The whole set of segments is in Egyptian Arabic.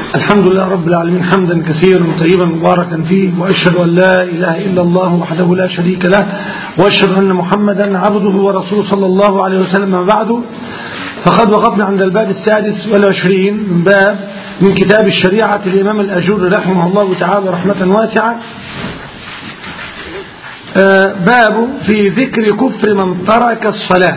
الحمد لله رب العالمين حمدا كثيرا طيبا مباركا فيه وأشهد أن لا إله إلا الله وحده لا شريك له وأشهد أن محمدا عبده ورسوله صلى الله عليه وسلم بعده فقد وقفنا عند الباب السادس والعشرين من باب من كتاب الشريعة الإمام الأجور رحمه الله تعالى رحمة واسعة باب في ذكر كفر من ترك الصلاة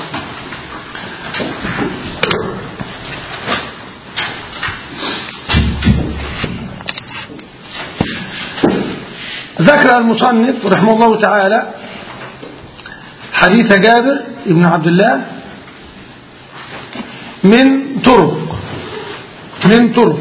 ذكر المصنف رحمه الله تعالى حديث جابر بن عبد الله من طرق من طرق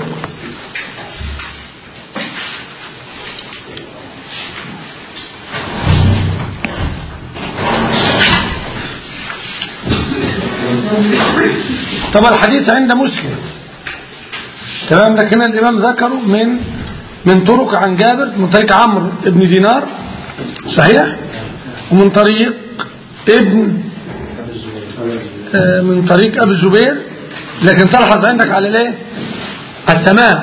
طبعا الحديث عند مسلم تمام لكن الإمام ذكره من من طرق عن جابر من طريق عمرو بن دينار صحيح ومن طريق ابن من طريق أبي الزبير لكن تلحظ عندك على الايه السماع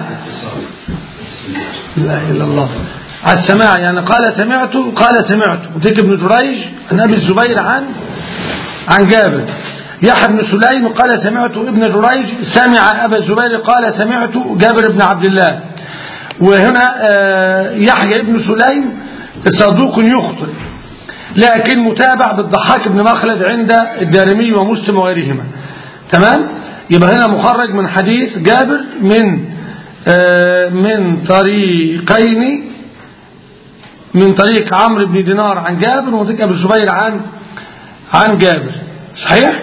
لا إله إلا الله على السماع يعني قال سمعت قال سمعت وتيك ابن جريج عن أبي الزبير عن عن جابر يحيى بن سليم قال سمعت ابن جريج سمع أبا الزبير قال سمعت جابر بن عبد الله وهنا يحيى ابن سليم صدوق يخطئ لكن متابع بالضحاك بن مخلد عند الدارمي ومسلم وغيرهما تمام يبقى هنا مخرج من حديث جابر من من طريقين من طريق عمرو بن دينار عن جابر ومن طريق ابي الزبير عن عن جابر صحيح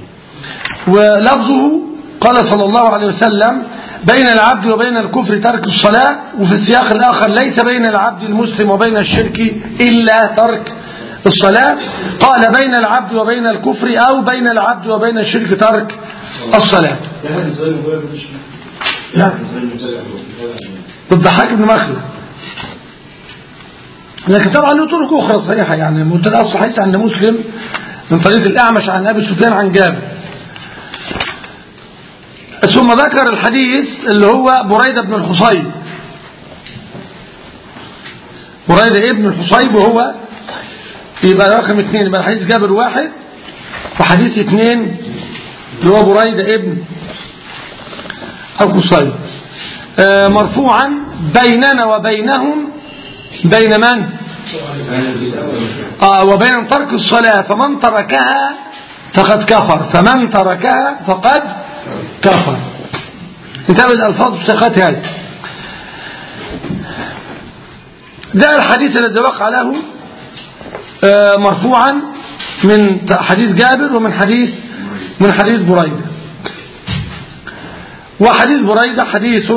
ولفظه قال صلى الله عليه وسلم بين العبد وبين الكفر ترك الصلاة وفي السياق الآخر ليس بين العبد المسلم وبين الشرك إلا ترك الصلاة قال بين العبد وبين الكفر أو بين العبد وبين الشرك ترك الصلاة لا بالضحاك بن مخلد لكن طبعا له طرق أخرى صحيحة يعني منتدى الصحيح عند مسلم من طريق الأعمش عن أبي سفيان عن جابر ثم ذكر الحديث اللي هو بريدة بن الحصيب بريدة ابن الحصيب وهو يبقى رقم اثنين يبقى حديث جابر واحد وحديث اثنين اللي هو بريدة ابن الحصيب آه مرفوعا بيننا وبينهم بين من آه وبين ترك الصلاة فمن تركها فقد كفر فمن تركها فقد كفر انتبه الألفاظ الشيخات هذه ده الحديث الذي وقع له آه مرفوعا من حديث جابر ومن حديث من حديث بريدة وحديث بريدة حديث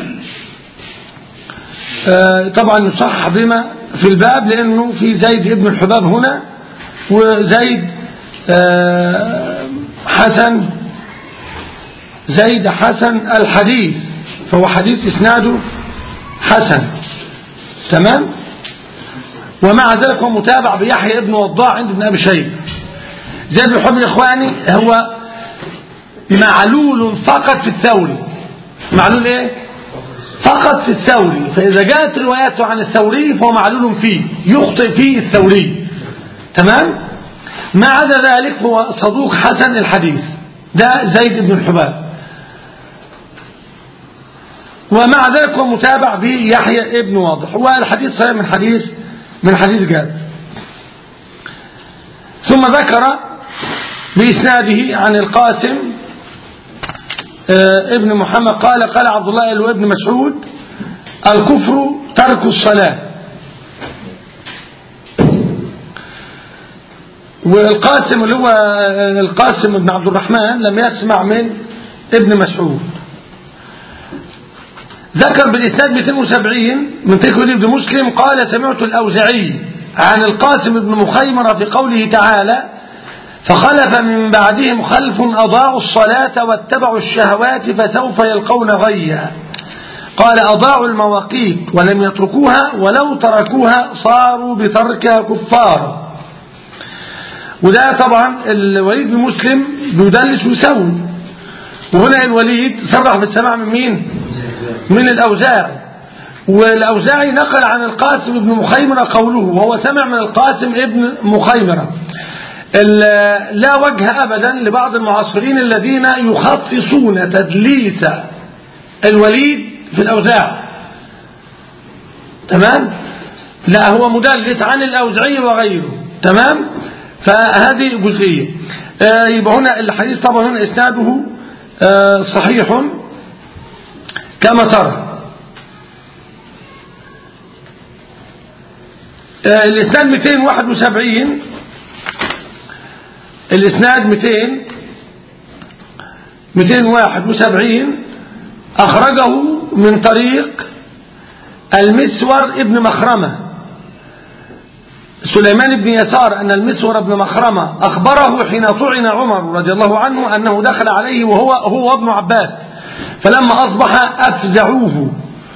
آه طبعا يصح بما في الباب لأنه في زيد ابن الحباب هنا وزيد آه حسن زيد حسن الحديث فهو حديث اسناده حسن تمام ومع ذلك هو متابع بيحيى ابن وضاع عند ابن ابي شيبه زيد بن حبيب اخواني هو معلول فقط في الثوري معلول ايه فقط في الثوري فاذا جاءت رواياته عن الثوري فهو معلول فيه يخطئ فيه الثوري تمام ما عدا ذلك هو صدوق حسن الحديث ده زيد بن الحباب ومع ذلك هو متابع بيحيى ابن واضح والحديث صحيح من حديث من حديث جابر ثم ذكر بإسناده عن القاسم ابن محمد قال قال عبد الله ابن مسعود الكفر ترك الصلاة والقاسم اللي هو القاسم بن عبد الرحمن لم يسمع من ابن مسعود ذكر بالإسناد 270 من تكوين ابن مسلم قال سمعت الأوزعي عن القاسم بن مخيمرة في قوله تعالى فخلف من بعدهم خلف أضاعوا الصلاة واتبعوا الشهوات فسوف يلقون غيا قال أضاعوا المواقيت ولم يتركوها ولو تركوها صاروا بتركها كفار وده طبعا الوليد بن مسلم بيدلس ويسوي وهنا الوليد صرح بالسماع من مين من الأوزاعي والأوزاعي نقل عن القاسم بن مخيمرة قوله وهو سمع من القاسم ابن مخيمرة لا وجه أبدا لبعض المعاصرين الذين يخصصون تدليس الوليد في الأوزاع تمام لا هو مدلس عن الأوزعي وغيره تمام فهذه جزئية آه يبقى هنا الحديث طبعا هنا إسناده آه صحيح كما ترى آه الإسناد 271 الإسناد 200 271 أخرجه من طريق المسور ابن مخرمة سليمان بن يسار أن المسور بن مخرمة أخبره حين طعن عمر رضي الله عنه أنه دخل عليه وهو هو ابن عباس فلما أصبح أفزعوه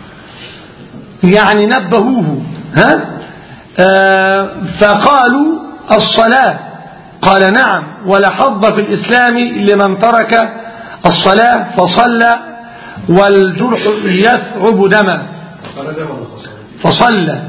يعني نبهوه ها آه فقالوا الصلاة قال نعم ولا حظ في الإسلام لمن ترك الصلاة فصلى والجرح يثعب دما فصلى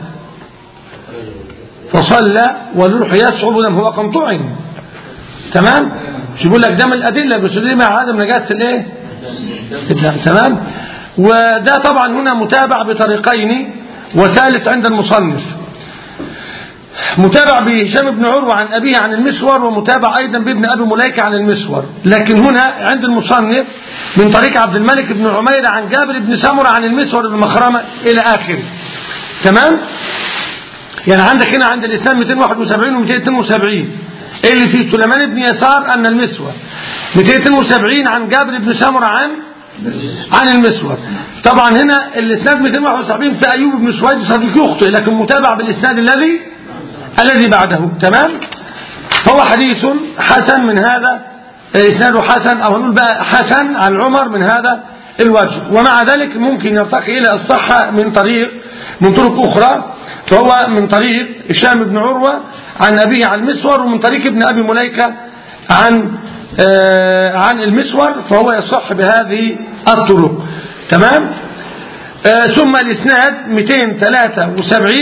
فصلى والجرح يصعب دما هو كان طعن تمام مش يقول لك ده من الأدلة بس دي مع عدم نجاسة الايه تمام وده طبعا هنا متابع بطريقين وثالث عند المصنف متابع بهشام بن عروة عن أبيه عن المسور ومتابع أيضا بابن أبي مليكة عن المسور لكن هنا عند المصنف من طريق عبد الملك بن عمير عن جابر بن سمرة عن المسور بن مخرمة إلى آخره تمام يعني عندك هنا عند الإسلام 271 و 272 اللي في سليمان بن يسار أن المسور 272 عن جابر بن سمرة عن عن المسور طبعا هنا الإسناد 271 في أيوب بن سويد صديق يخطئ لكن متابع بالإسناد الذي الذي بعده تمام هو حديث حسن من هذا إسناده حسن أو نقول بقى حسن عن عمر من هذا الوجه ومع ذلك ممكن يرتقي إلى الصحة من طريق من طرق أخرى فهو من طريق هشام بن عروة عن أبيه عن المسور ومن طريق ابن أبي مليكة عن آه عن المسور فهو يصح بهذه الطرق تمام آه ثم الإسناد 273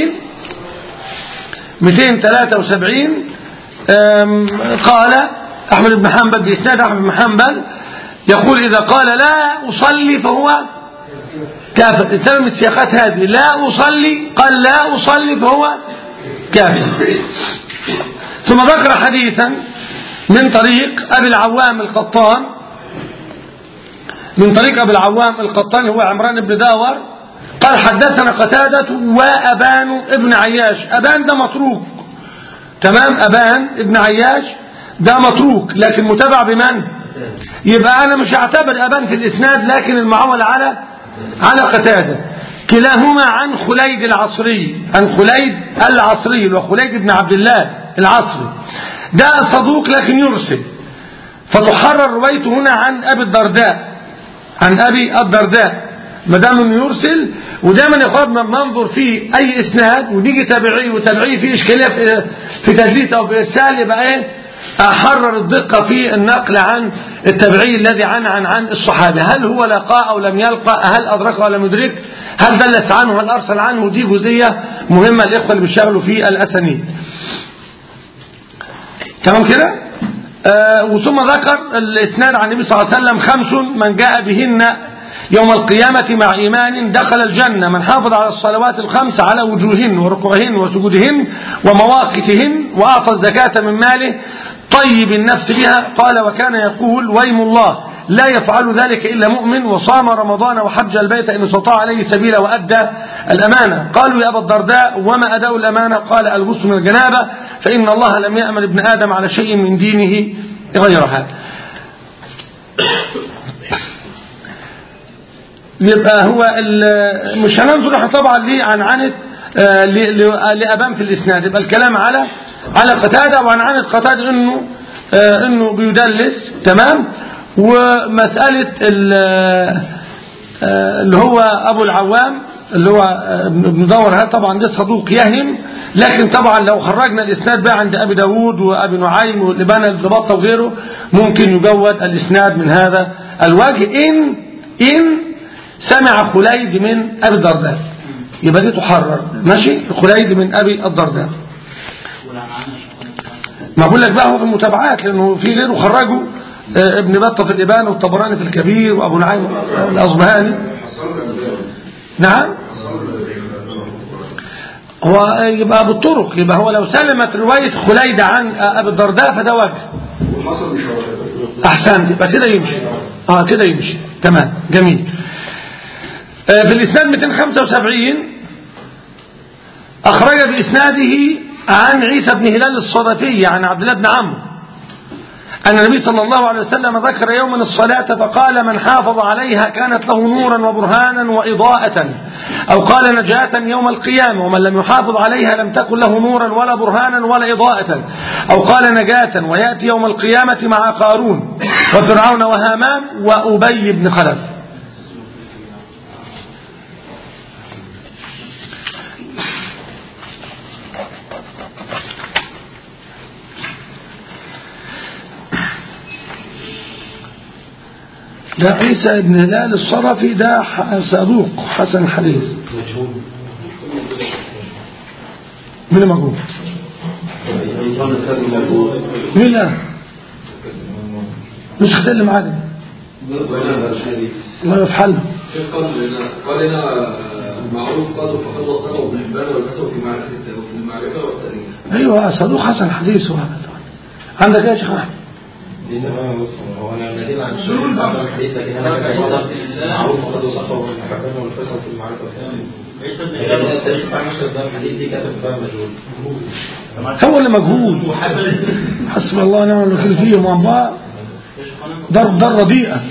273 قال أحمد بن حنبل بإسناد أحمد بن حنبل يقول إذا قال لا أصلي فهو كافر انتبه من السياقات هذه لا أصلي قال لا أصلي فهو كافر ثم ذكر حديثا من طريق أبي العوام القطان من طريق أبي العوام القطان هو عمران بن داور قال حدثنا قتادة وأبان ابن عياش أبان ده متروك تمام أبان ابن عياش ده متروك لكن متابع بمن يبقى أنا مش هعتبر أبان في الإسناد لكن المعول على على قتادة كلاهما عن خليد العصري عن خليد العصري وخليد بن عبد الله العصري ده صدوق لكن يرسل فتحرر روايته هنا عن أبي الدرداء عن أبي الدرداء ما دام يرسل ودايما يقال من ننظر في اي اسناد ونيجي تابعيه وتابعيه في اشكاليه في, في تدليس او في ارسال يبقى ايه احرر الدقه في النقل عن التابعي الذي عن عن عن الصحابه هل هو لقى او لم يلقى هل ادركه او لم يدرك هل دلس عنه هل ارسل عنه دي جزئيه مهمه الاخوه اللي بيشتغلوا في الاسانيد تمام كده آه وثم ذكر الاسناد عن النبي صلى الله عليه وسلم خمس من جاء بهن يوم القيامة مع إيمان دخل الجنة من حافظ على الصلوات الخمس على وجوههن وركوعهن وسجودهن ومواقتهن وأعطى الزكاة من ماله طيب النفس بها قال وكان يقول ويم الله لا يفعل ذلك إلا مؤمن وصام رمضان وحج البيت إن استطاع عليه سبيلا وأدى الأمانة قالوا يا أبا الدرداء وما أداء الأمانة قال الغسل من الجنابة فإن الله لم يأمن ابن آدم على شيء من دينه غيرها يبقى هو مش هننظر احنا طبعا ليه عن عنت لأبان في الإسناد يبقى الكلام على على قتادة وعن عنت قتادة انه انه بيدلس تمام ومسألة اللي هو أبو العوام اللي هو ابن دور هذا طبعا ده صدوق يهم لكن طبعا لو خرجنا الاسناد بقى عند ابي داود وابي نعيم واللبانة الضباطة وغيره ممكن يجود الاسناد من هذا الوجه ان ان سمع خليد من ابي الدرداء يبقى دي تحرر ماشي خليد من ابي الدرداء ما بقول لك بقى هو في المتابعات لانه في غيره خرجوا ابن بطة في الإبانة والطبراني في الكبير وأبو نعيم الأصبهاني نعم هو يبقى بالطرق يبقى هو لو سلمت رواية خليد عن أبي الدرداء فده وجه أحسنت يبقى كده يمشي اه كده يمشي تمام جميل آه في الإسناد 275 أخرج بإسناده عن عيسى بن هلال الصدفي عن عبد الله بن عمرو أن النبي صلى الله عليه وسلم ذكر يوما الصلاة فقال من حافظ عليها كانت له نورا وبرهانا وإضاءة أو قال نجاة يوم القيامة ومن لم يحافظ عليها لم تكن له نورا ولا برهانا ولا إضاءة أو قال نجاة ويأتي يوم القيامة مع قارون وفرعون وهامان وأبي بن خلف ده عيسى بن هلال الصرفي ده صدوق حسن حديث من مجهول مين لا مش اللي معانا ما في حل قال هنا معروف قدر فقد وصله ابن حبان والكتب في معرفة في المعرفة والتاريخ ايوه صدوق حسن حديث عندك ايه يا شيخ احمد هو انا نادين عن شغل بعض الحديث لكن انا كان معروف فقد وصفه ابن حبان والفيصل في المعرفة والتاريخ التاريخ بتاع مشهد ده الحديث دي كاتب فيها مجهول هو اللي مجهول حسبي الله ونعم الوكيل فيهم والله در در رديئة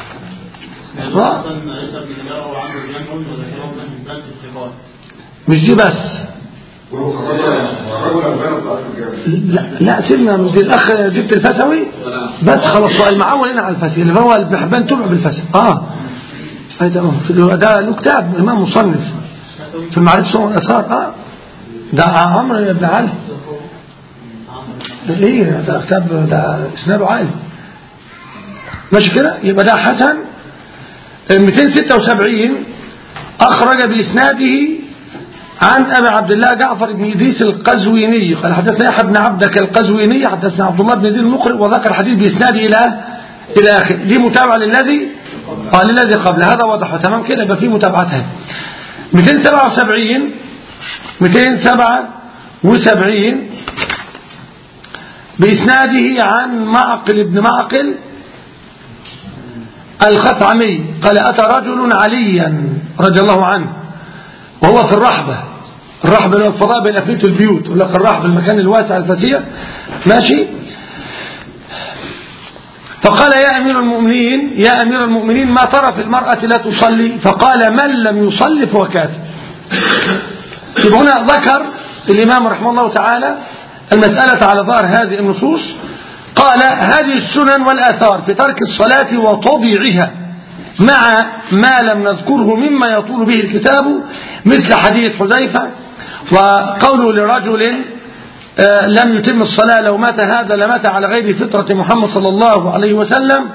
مش دي بس لا لا سيبنا من دي الاخ جبت الفسوي بس خلاص هو المعول هنا على الفسوي اللي هو ابن حبان تبع بالفسوي اه أي ده ده له كتاب امام مصنف في المعرفة سنة الاثار اه ده عمرو بن علي ايه ده كتاب ده اسناده عالي ماشي كده يبقى ده حسن 276 اخرج باسناده عن أبي عبد الله جعفر بن إدريس القزويني قال حدثنا يحيى بن عبدك القزويني حدثنا عبد الله بن زيد المقرئ وذكر الحديث بإسناده إلى إلى آخر دي متابعة للذي قال للذي قبل هذا واضح تمام كده يبقى في متابعتها 277 277 بإسناده عن معقل بن معقل الخثعمي قال أتى رجل عليا رضي الله عنه وهو في الرحبة الرحبة اللي هو الفضاء بين أفنية البيوت يقول لك الرحبة المكان الواسع الفسيح ماشي فقال يا أمير المؤمنين يا أمير المؤمنين ما ترى في المرأة لا تصلي فقال من لم يصلي فهو كافر يبقى هنا ذكر الإمام رحمه الله تعالى المسألة على ظهر هذه النصوص قال هذه السنن والآثار في ترك الصلاة وتضيعها مع ما لم نذكره مما يطول به الكتاب مثل حديث حذيفة وقوله لرجل لم يتم الصلاة لو مات هذا لمات على غير فطرة محمد صلى الله عليه وسلم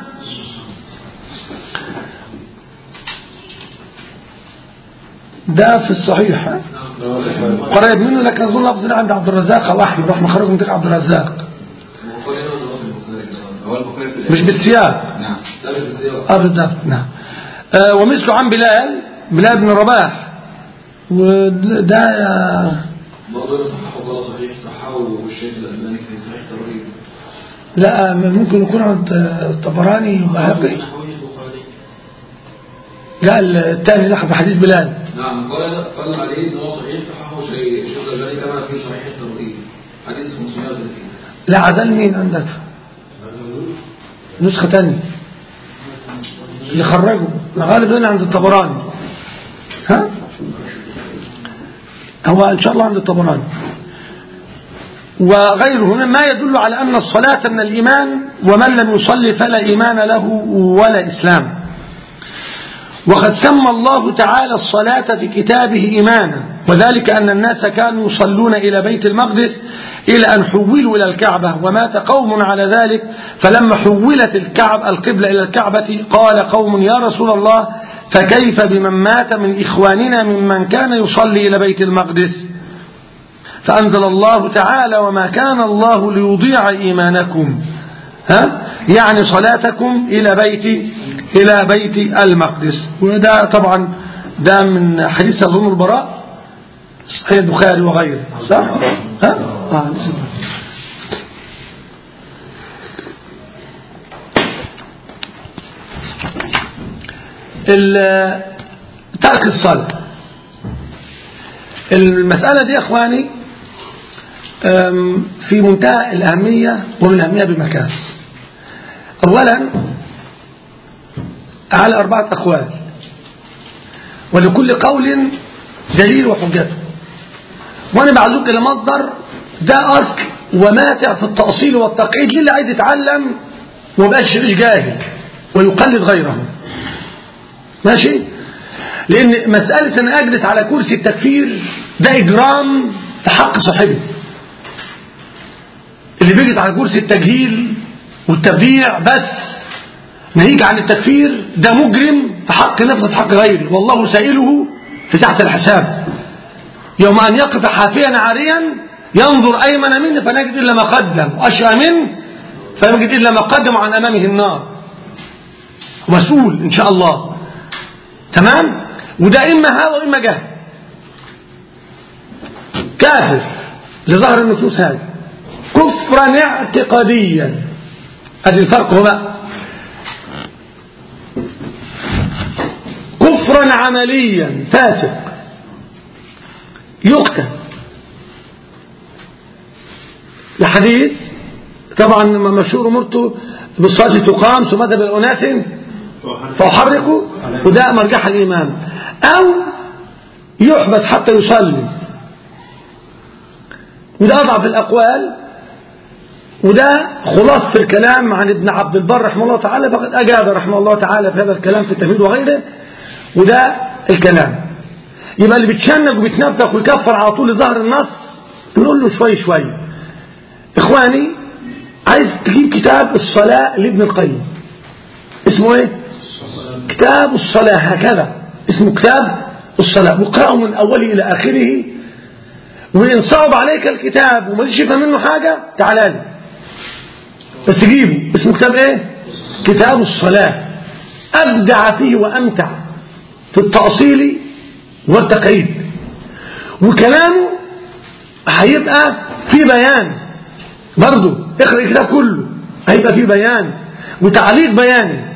ده في الصحيح قريب منه لكن أظن لفظ عند عبد الرزاق أو أحمد رحمة خرج من عبد الرزاق مش بالسياق نعم لا مش بالسياق اه بالضبط نعم آه ومثله عن بلال بلال بن رباح وده برضه هنا صححه وقال صحيح صححه والشيخ الألباني في صحيح الترغيب لا ممكن يكون عند الطبراني وبهقي لا الثاني لا بحديث بلال نعم قال قال عليه ان هو صحيح صححه شيء الشيخ الألباني كما في صحيح الترغيب حديث 530 لا عزل مين عندك نسخة تانية اللي خرجوا الغالب هنا عند الطبراني ها هو ان شاء الله عند الطبراني وغيره مما يدل على أن الصلاة من الإيمان ومن لم يصلي فلا إيمان له ولا إسلام وقد سمى الله تعالى الصلاة في كتابه إيمانا وذلك أن الناس كانوا يصلون إلى بيت المقدس إلى أن حولوا إلى الكعبة ومات قوم على ذلك فلما حولت الكعب القبلة إلى الكعبة قال قوم يا رسول الله فكيف بمن مات من إخواننا ممن كان يصلي إلى بيت المقدس فأنزل الله تعالى وما كان الله ليضيع إيمانكم ها؟ يعني صلاتكم إلى بيت إلى بيت المقدس وده طبعا ده من حديث أظن البراء صحيح البخاري وغيره صح؟ ها؟ آه ترك الصلاة المسألة دي يا أخواني في منتهى الأهمية ومن الأهمية بمكان أولا على أربعة أقوال ولكل قول دليل وحجته وأنا بعزوك إلى مصدر ده أصل وماتع في التأصيل والتقعيد للي عايز يتعلم ومبقاش مش جاهل ويقلد غيره ماشي لأن مسألة أن أجلس على كرسي التكفير ده إجرام في حق صاحبه اللي بيجلس على كرسي التجهيل والتبديع بس ناهيك عن التكفير ده مجرم في حق نفسه في حق غيره والله سائله في تحت الحساب يوم أن يقف حافيا عاريا ينظر أيمن منه فنجد إلا ما قدم وأشأى منه فنجد إلا ما قدم عن أمامه النار مسؤول إن شاء الله تمام وده إما ها وإما جهل كافر لظهر النصوص هذه كفرا اعتقاديا ادي الفرق هو بقى كفرا عمليا فاسق يقتل الحديث طبعا مشهور مرته بالصلاة تقام ثم ماذا بالأناس فأحرقه وده مرجح الإمام أو يحبس حتى يصلي وده أضعف الأقوال وده خلاصة الكلام عن ابن عبد البر رحمه الله تعالى فقد أجاب رحمه الله تعالى في هذا الكلام في التمهيد وغيره وده الكلام يبقى اللي بيتشنج وبيتنفق ويكفر على طول ظهر النص نقول له شوي شوي إخواني عايز تجيب كتاب الصلاة لابن القيم اسمه ايه كتاب الصلاة هكذا اسمه كتاب الصلاة واقرأه من أوله إلى آخره وإن صعب عليك الكتاب وما تشوف منه حاجة تعال لي بس تجيبه اسمه كتاب ايه كتاب الصلاة أبدع فيه وأمتع في التأصيل والتقعيد وكلامه هيبقى في بيان برضه اقرأ الكتاب كله هيبقى في بيان وتعليق بياني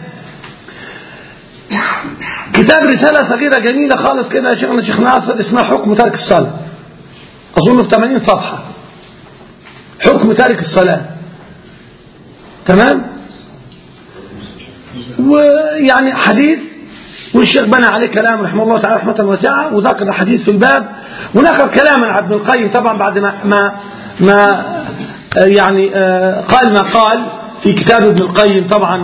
كتاب رسالة صغيرة جميلة خالص كده يا شيخنا شيخ ناصر اسمها حكم ترك الصلاة أظن في 80 صفحة حكم ترك الصلاة تمام ويعني حديث والشيخ بنى عليه كلام رحمه الله تعالى رحمة واسعة وذكر حديث في الباب ونقل كلاما عن ابن القيم طبعا بعد ما ما, ما يعني قال ما قال في كتاب ابن القيم طبعا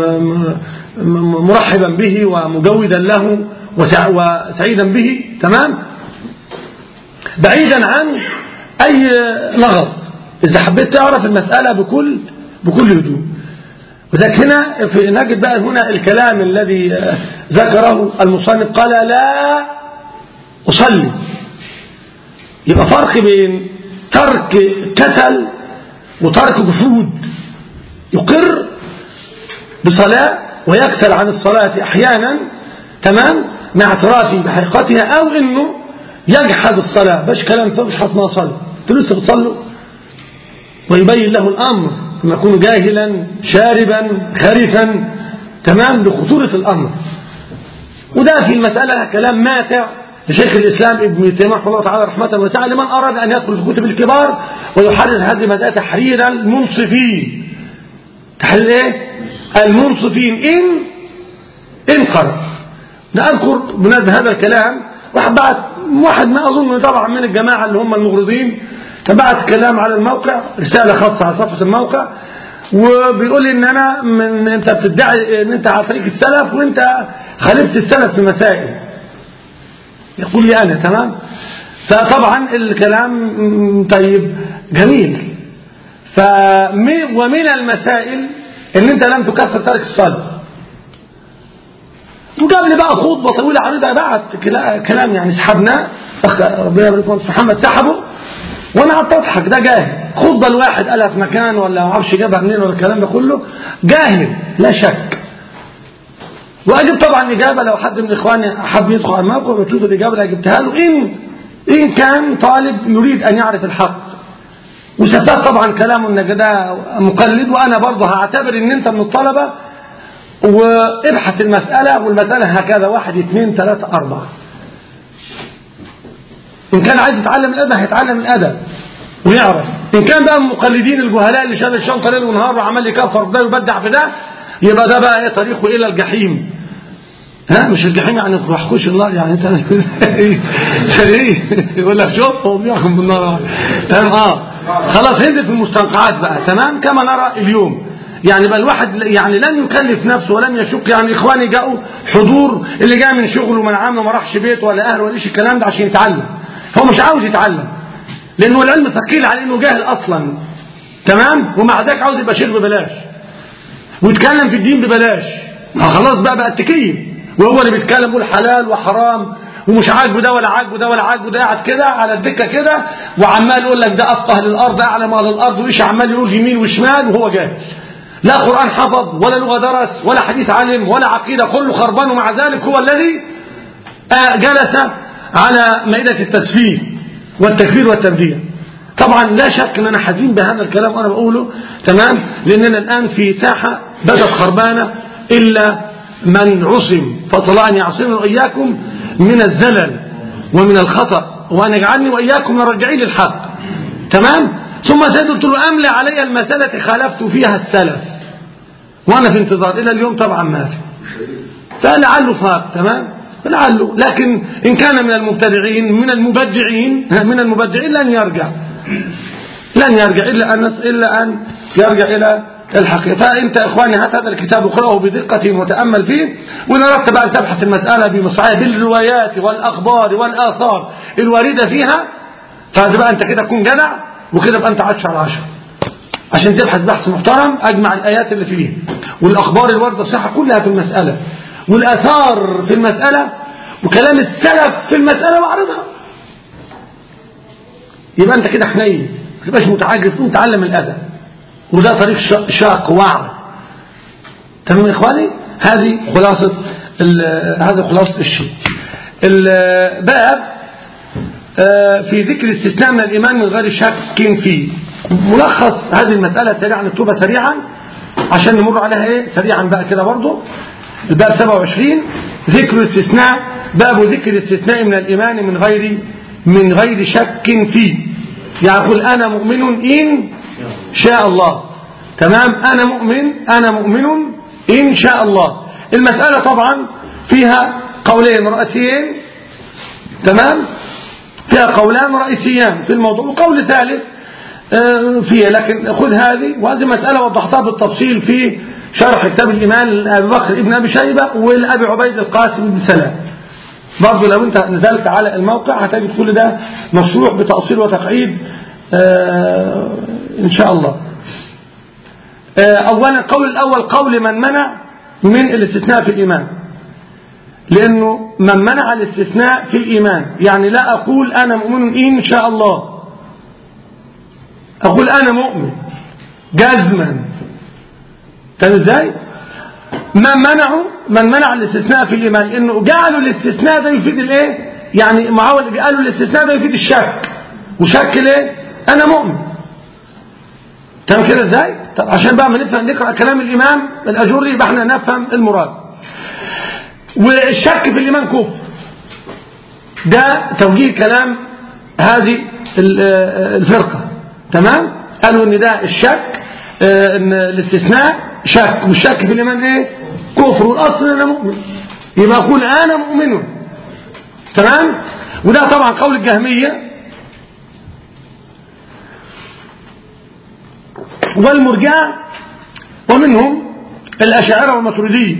مرحبا به ومجودا له وسعيدا به تمام بعيدا عن أي لغط إذا حبيت تعرف المسألة بكل بكل هدوء وذلك هنا في نجد بقى هنا الكلام الذي ذكره المصنف قال لا أصلي يبقى فرق بين ترك كسل وترك جحود يقر بصلاة ويكسل عن الصلاة أحيانا تمام مع اعترافه بحقيقتها أو إنه يجحد الصلاة باش كلام فمش حصنا صلاة انتوا لسه بتصلوا ويبين له الأمر لما يكون جاهلا شاربا خرفا تمام لخطورة الأمر وده في المسألة كلام ماتع لشيخ الإسلام ابن تيمية رحمه الله تعالى رحمة وسعة لمن أراد أن يدخل في كتب الكبار ويحرر هذه المسألة تحرير المنصفين تحرير ايه المنصفين إن إن قرأ نذكر بنسبة هذا الكلام واحد بعت واحد ما أظن طبعا من الجماعة اللي هم المغرضين فبعت كلام على الموقع رسالة خاصة على صفحة الموقع وبيقول ان انا من انت بتدعي ان انت على طريق السلف وانت خالفت السلف في مسائل يقول لي انا تمام فطبعا الكلام م- طيب جميل فمن ومن المسائل ان انت لم تكفر ترك الصلاه وجاب لي بقى خطبه طويله عريضه بعت كلا- كلام يعني سحبناه اخ ربنا يبارك فيك مهندس محمد سحبه وانا قعدت اضحك ده جاهل خطبه الواحد قالها في مكان ولا ما اعرفش جابها منين ولا الكلام ده كله جاهل لا شك واجب طبعا اجابه لو حد من اخواني حب يدخل على الموقع ويشوف الاجابه اللي جبتها له ان ان كان طالب يريد ان يعرف الحق وستات طبعا كلامه ان ده مقلد وانا برضه هعتبر ان انت من الطلبه وابحث المساله والمساله هكذا واحد اثنين ثلاثه اربعه إن كان عايز يتعلم الأدب هيتعلم الأدب ويعرف إن كان بقى من المقلدين الجهلاء اللي شال الشنطة ليل ونهار وعمال يكفر في ده ويبدع في ده يبقى ده بقى ايه طريقه إلى الجحيم ها مش الجحيم يعني ما يحكوش النار يعني انت ايه ايه يقول لك شوف هو بيحكم بالنار تمام اه خلاص هنزل في المستنقعات بقى تمام كما نرى اليوم يعني بقى الواحد يعني لن يكلف نفسه ولم يشق يعني اخواني جاءوا حضور اللي جاء من شغله ومن عمله وما راحش بيته ولا اهله ولا ايش الكلام ده عشان يتعلم هو مش عاوز يتعلم لانه العلم ثقيل على انه جاهل اصلا تمام ومع ذلك عاوز يبقى شيخ ببلاش ويتكلم في الدين ببلاش ما خلاص بقى بقى التكيب وهو اللي بيتكلم يقول حلال وحرام ومش عاجبه ده ولا عاجبه ده ولا عاجبه ده قاعد كده على الدكه كده وعمال يقول لك ده افقه للارض اعلم اهل الارض وايش عمال يقول يمين وشمال وهو جاهل لا قران حفظ ولا لغه درس ولا حديث علم ولا عقيده كله خربان ومع ذلك هو الذي آه، جلس على مائده التسفيه والتكفير والتبديع طبعا لا شك ان انا حزين بهذا الكلام وانا بقوله تمام لاننا الان في ساحه بدت خربانه الا من عصم فصلى ان يعصمني واياكم من الزلل ومن الخطا وان يجعلني واياكم من الراجعين للحق تمام ثم زاد قلت له املى علي المساله خالفت فيها السلف وانا في انتظار الى اليوم طبعا ما في فلعله فاق تمام فلعله لكن إن كان من المبتدعين من المبدعين من المبدعين لن يرجع لن يرجع إلا أن إلا أن يرجع إلى الحقيقة فأنت إخواني هات هذا الكتاب اقرأه بدقة وتأمل فيه وإن أردت بقى أن تبحث المسألة بمصعية بالروايات والأخبار والآثار الواردة فيها فهذا بقى أنت كده تكون جدع وكده بقى أنت عشر على عشر عشان تبحث بحث محترم أجمع الآيات اللي فيه والأخبار الواردة الصحة كلها في المسألة والآثار في المسألة وكلام السلف في المسألة وعرضها يبقى أنت كده حنين ما تبقاش متعجز تقوم تعلم الأدب وده طريق شا- شاق وعر تمام يا إخواني هذه خلاصة ال- هذا خلاصة الشيء الباب آه، في ذكر الاستثناء من الإيمان من غير شك فيه ملخص هذه المسألة سريعا نكتبها سريعا عشان نمر عليها ايه سريعا بقى كده برضو الباب 27 ذكر الاستثناء باب ذكر الاستثناء من الإيمان من غير من غير شك فيه يعني يقول أنا مؤمن إن شاء الله تمام أنا مؤمن أنا مؤمن إن شاء الله المسألة طبعا فيها قولين رئيسيين تمام فيها قولان رئيسيان في الموضوع وقول ثالث آه، فيها لكن خذ هذه وهذه مسألة وضحتها بالتفصيل في شرح كتاب الإيمان لأبي بكر ابن أبي شيبة ولأبي عبيد القاسم بن سلام برضه لو أنت نزلت على الموقع هتجد كل ده مشروع بتأصيل وتقعيد آه، إن شاء الله آه، أولا القول الأول قول من منع من الاستثناء في الإيمان لأنه من منع الاستثناء في الإيمان يعني لا أقول أنا مؤمن إن شاء الله أقول أنا مؤمن جزما طيب ازاي من منعوا من منع الاستثناء في الإيمان لأنه جعلوا الاستثناء ده يفيد الايه يعني معاول قالوا الاستثناء ده يفيد الشك وشك ليه أنا مؤمن تمام كده ازاي طب عشان بقى ما نفهم نقرأ كلام الإمام الأجوري يبقى احنا نفهم المراد والشك في الإيمان كفر ده توجيه كلام هذه ال- آه، الفرقة تمام قالوا ان ده الشك آه، ان الاستثناء شك والشك في الإيمان ايه كفر والأصل انا مؤمن يبقى أقول أنا مؤمن تمام وده طبعا قول الجهمية والمرجعة ومنهم الأشاعرة والماتريدية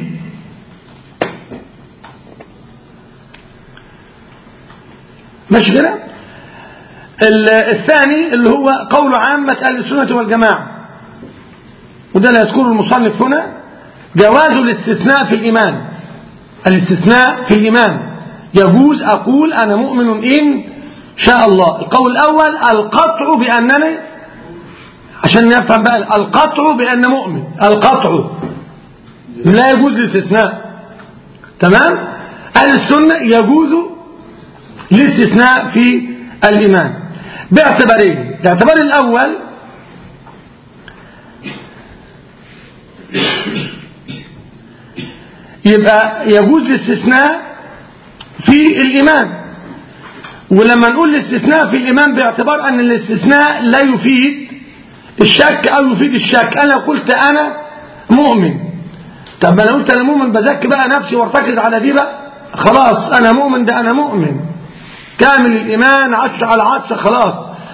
ماشي كده الثاني اللي هو قول عامة أهل السنة والجماعة وده اللي يذكره المصنف هنا جواز الاستثناء في الإيمان الاستثناء في الإيمان يجوز أقول أنا مؤمن إن شاء الله القول الأول القطع بأنني عشان نفهم بقى القطع بأن مؤمن القطع لا يجوز الاستثناء تمام أهل السنة يجوز الاستثناء في الإيمان باعتبارين الاعتبار الأول يبقى يجوز الاستثناء في الإيمان ولما نقول الاستثناء في الإيمان باعتبار أن الاستثناء لا يفيد الشك أو يفيد الشك أنا قلت أنا مؤمن طب أنا قلت أنا مؤمن بزكي بقى نفسي وارتكز على دي بقى خلاص أنا مؤمن ده أنا مؤمن كامل الإيمان عطش على عطش خلاص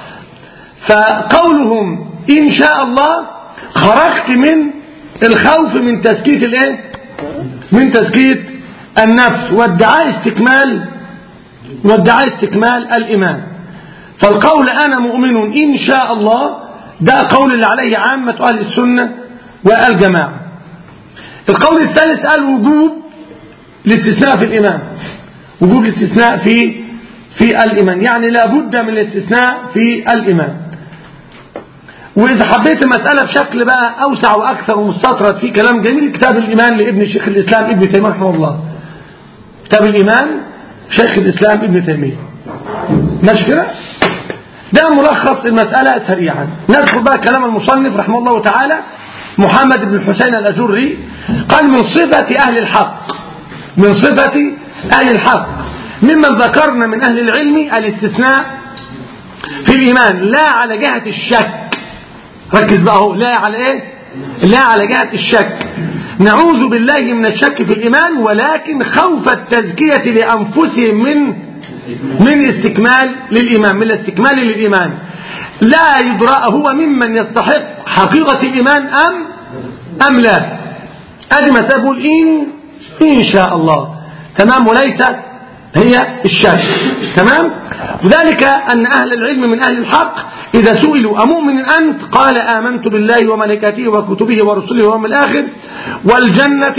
فقولهم إن شاء الله خرجت من الخوف من تزكية الايه من تزكية النفس وادعاء استكمال وادعاء استكمال الإيمان فالقول أنا مؤمن إن شاء الله ده قول اللي عليه عامة أهل السنة والجماعة القول الثالث قال وجوب الاستثناء في الإيمان وجوب الاستثناء في في الإيمان يعني لا بد من الاستثناء في الإيمان وإذا حبيت المسألة بشكل بقى أوسع وأكثر ومستطرد في كلام جميل كتاب الإيمان لابن شيخ الإسلام ابن تيمية رحمه الله كتاب الإيمان شيخ الإسلام ابن تيمية ماشي كده ده ملخص المسألة سريعا نذكر بقى كلام المصنف رحمه الله تعالى محمد بن الحسين الأجري قال من صفة أهل الحق من صفة أهل الحق ممن ذكرنا من أهل العلم الاستثناء في الإيمان لا على جهة الشك ركز بقى هو لا على إيه لا على جهة الشك نعوذ بالله من الشك في الإيمان ولكن خوف التزكية لأنفسهم من من استكمال للإيمان من الاستكمال للإيمان لا يدرى هو ممن يستحق حقيقة الإيمان أم أم لا هذه مسألة بقول إن إن شاء الله تمام وليس هي الشك تمام وذلك أن أهل العلم من أهل الحق إذا سئلوا أمؤمن أنت قال آمنت بالله وملائكته وكتبه ورسله واليوم الآخر والجنة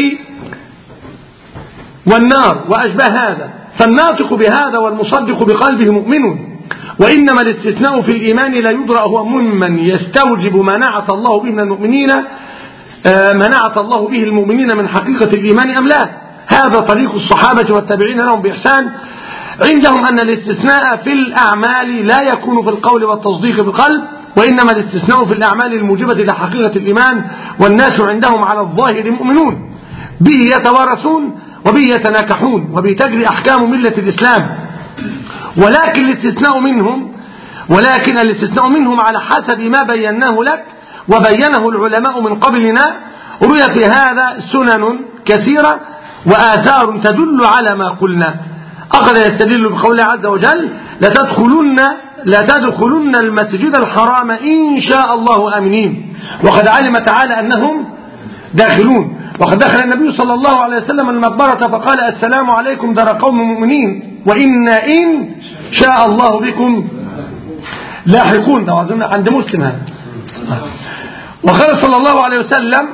والنار وأشبه هذا فالناطق بهذا والمصدق بقلبه مؤمن وإنما الاستثناء في الإيمان لا يدرى هو ممن يستوجب ما نعت الله به من المؤمنين ما نعت الله به المؤمنين من حقيقة الإيمان أم لا هذا طريق الصحابة والتابعين لهم بإحسان عندهم أن الاستثناء في الأعمال لا يكون في القول والتصديق بالقلب وإنما الاستثناء في الأعمال الموجبة لحقيقة الإيمان والناس عندهم على الظاهر مؤمنون به يتوارثون وبه يتناكحون وبه تجري أحكام ملة الإسلام ولكن الاستثناء منهم ولكن الاستثناء منهم على حسب ما بيناه لك وبينه العلماء من قبلنا روي في هذا سنن كثيرة وآثار تدل على ما قلنا أخذ يستدل بقوله عز وجل لتدخلن لا تدخلن المسجد الحرام إن شاء الله آمنين وقد علم تعالى أنهم داخلون وقد دخل النبي صلى الله عليه وسلم المقبرة فقال السلام عليكم دار قوم مؤمنين وإنا إن شاء الله بكم لاحقون ده أظن عند مسلم هذا وقال صلى الله عليه وسلم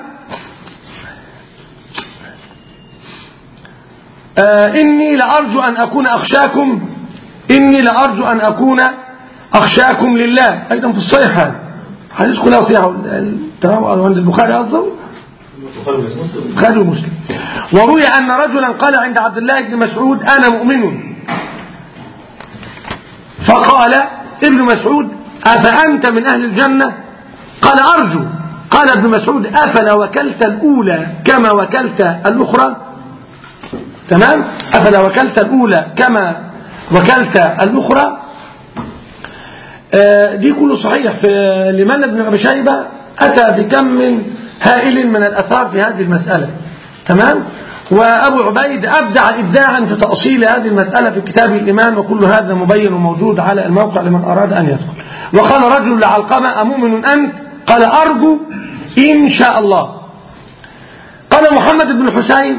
آه إني لأرجو أن أكون أخشاكم إني لأرجو أن أكون أخشاكم لله أيضا في الصحيح هذا حديث كلها صحيح عند البخاري أصلا البخاري ومسلم وروي أن رجلا قال عند عبد الله بن مسعود أنا مؤمن فقال ابن مسعود أفأنت من أهل الجنة قال أرجو قال ابن مسعود أفلا وكلت الأولى كما وكلت الأخرى تمام أفلا وكلت الأولى كما وكلت الأخرى آه دي كله صحيح في لمن بن أبي شيبة أتى بكم من هائل من الأثار في هذه المسألة تمام وأبو عبيد أبدع إبداعا في تأصيل هذه المسألة في كتاب الإيمان وكل هذا مبين وموجود على الموقع لمن أراد أن يدخل وقال رجل لعلقمة أمؤمن أنت قال أرجو إن شاء الله قال محمد بن الحسين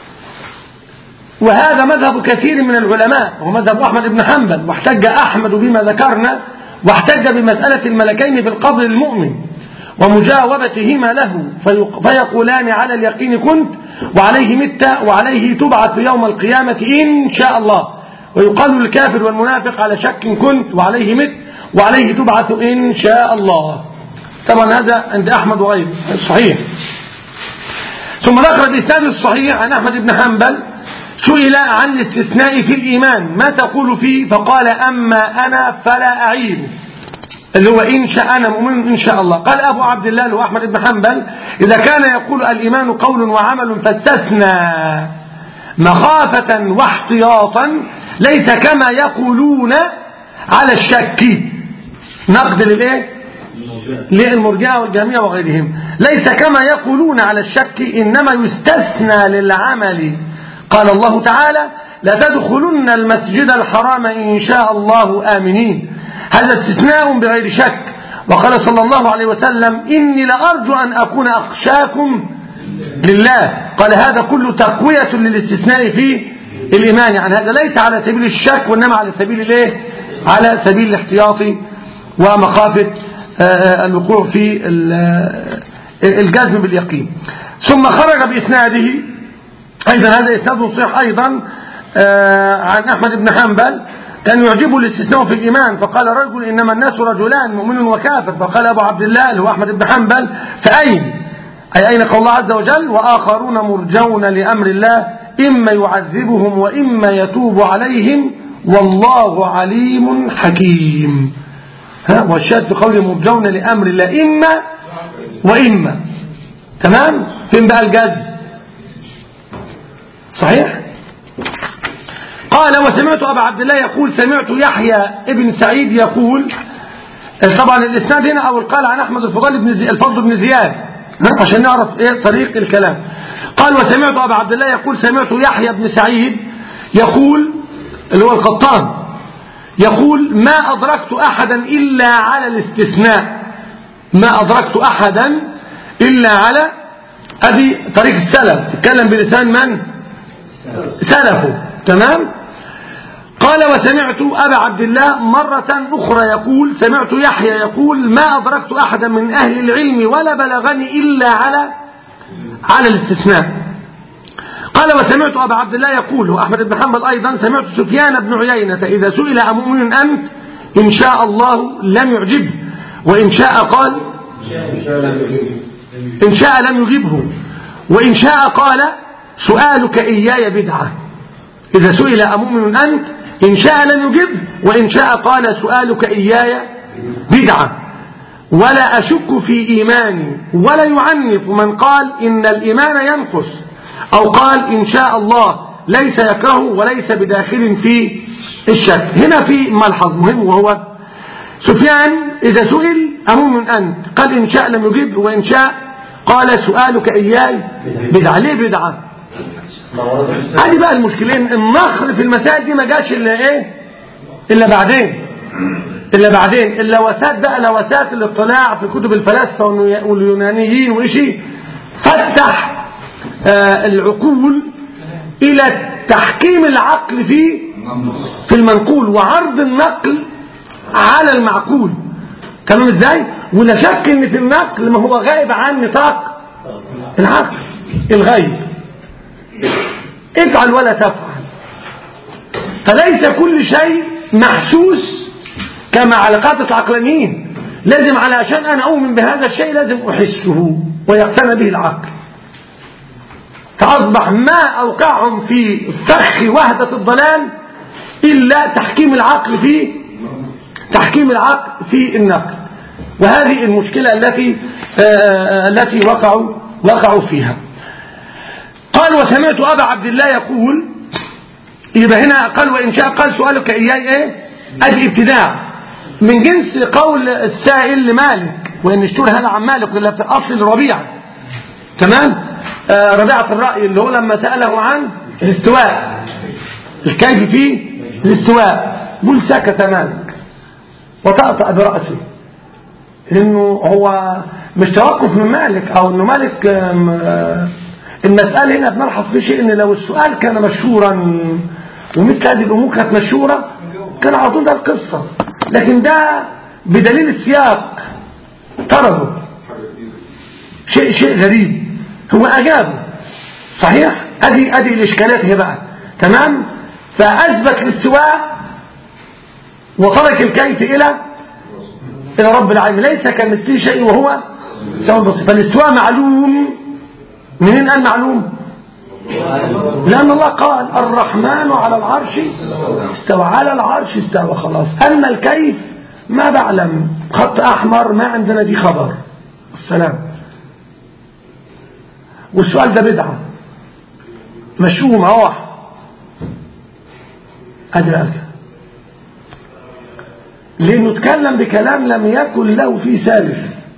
وهذا مذهب كثير من العلماء ومذهب أحمد بن حنبل واحتج أحمد بما ذكرنا واحتج بمسألة الملكين في القبر المؤمن ومجاوبتهما له فيقولان على اليقين كنت وعليه مت وعليه تبعث يوم القيامة إن شاء الله ويقال للكافر والمنافق على شك كنت وعليه مت وعليه تبعث إن شاء الله طبعا هذا عند أحمد وغيره صحيح ثم ذكر الإسناد الصحيح عن أحمد بن حنبل سئل عن الاستثناء في الإيمان ما تقول فيه فقال أما أنا فلا أعيب اللي هو إن شاء أنا مؤمن إن شاء الله قال أبو عبد الله له أحمد بن حنبل إذا كان يقول الإيمان قول وعمل فاستثنى مخافة واحتياطا ليس كما يقولون على الشك نقد للإيه للمرجئة والجامية وغيرهم ليس كما يقولون على الشك إنما يستثنى للعمل قال الله تعالى لا تدخلن المسجد الحرام إن شاء الله آمنين هذا استثناء بغير شك وقال صلى الله عليه وسلم إني لأرجو أن أكون أخشاكم لله قال هذا كله تقوية للاستثناء في الإيمان يعني هذا ليس على سبيل الشك وإنما على سبيل الإيه على سبيل الاحتياط ومخافة الوقوع في الجزم باليقين ثم خرج بإسناده أيضا هذا إسناد صحيح أيضا عن أحمد بن حنبل كان يعجبه الاستثناء في الإيمان فقال رجل إنما الناس رجلان مؤمن وكافر فقال أبو عبد الله اللي هو أحمد بن حنبل فأين أي أين قول الله عز وجل وآخرون مرجون لأمر الله إما يعذبهم وإما يتوب عليهم والله عليم حكيم ها والشاهد في قوله مرجون لأمر الله إما وإما تمام فين بقى الجزم صحيح قال وسمعت أبا عبد الله يقول سمعت يحيى ابن سعيد يقول طبعا الإسناد هنا أو قال عن أحمد الفضل بن زي الفضل بن زياد عشان نعرف إيه طريق الكلام قال وسمعت أبا عبد الله يقول سمعت يحيى بن سعيد يقول اللي هو القطان يقول ما أدركت أحدا إلا على الاستثناء ما أدركت أحدا إلا على أدي طريق السلف تتكلم بلسان من سلفه تمام قال وسمعت أبا عبد الله مرة أخرى يقول سمعت يحيى يقول ما أدركت أحدا من أهل العلم ولا بلغني إلا على على الاستثناء قال وسمعت أبا عبد الله يقول وأحمد بن حنبل أيضا سمعت سفيان بن عيينة إذا سئل أمؤمن أنت إن شاء الله لم يعجبه وإن شاء قال إن شاء لم يجبه وإن شاء قال سؤالك إياي بدعة إذا سئل أمؤمن أنت إن شاء لم يجبه وإن شاء قال سؤالك إياي بدعة ولا أشك في إيماني ولا يعنف من قال إن الإيمان ينقص أو قال إن شاء الله ليس يكره وليس بداخل في الشك هنا في ملحظ مهم وهو سفيان إذا سئل أمؤمن أنت قال إن شاء لم يجب وإن شاء قال سؤالك إياي بدعة ليه بدعة هذه بقى المشكلين النخر في المسائل دي ما جاتش إلا إيه إلا بعدين إلا بعدين اللوسات بقى لوسات الاطلاع في كتب الفلاسفة واليونانيين وإشي فتح آه العقول إلى تحكيم العقل في في المنقول وعرض النقل على المعقول تمام ازاي ولا شك ان في النقل ما هو غائب عن نطاق العقل الغيب افعل ولا تفعل فليس كل شيء محسوس كما علاقات العقلانيين لازم علشان انا اؤمن بهذا الشيء لازم احسه ويقتنى به العقل فاصبح ما اوقعهم في فخ وهدة الضلال الا تحكيم العقل في تحكيم العقل في النقل وهذه المشكلة التي التي وقعوا وقعوا فيها قال وسمعت أبا عبد الله يقول يبقى هنا قال وإن شاء قال سؤالك إياي إيه أدي ابتداع من جنس قول السائل لمالك وإن اشتور هذا عن مالك ولا في أصل الربيع تمام آه ربيعة الرأي اللي هو لما سأله عن الاستواء الكيف فيه الاستواء قل سكت مالك وطأطأ برأسه انه هو مش توقف من مالك او انه مالك المسألة هنا بنلحظ في شيء ان لو السؤال كان مشهورا ومثل هذه الامور كانت مشهورة كان على طول ده القصة لكن ده بدليل السياق طرده شيء شيء غريب هو اجابه صحيح ادي ادي الاشكالات هي بقى تمام فاثبت الاستواء وترك الكيف الى الى رب العالمين ليس كمثله شيء وهو سواء بسيط فالاستواء معلوم منين قال معلوم لأن الله قال الرحمن على العرش استوى على العرش استوى خلاص أما الكيف ما بعلم خط أحمر ما عندنا دي خبر السلام والسؤال ده بدعة مشوم اهو ادي بقى لانه اتكلم بكلام لم يكن له فيه سالف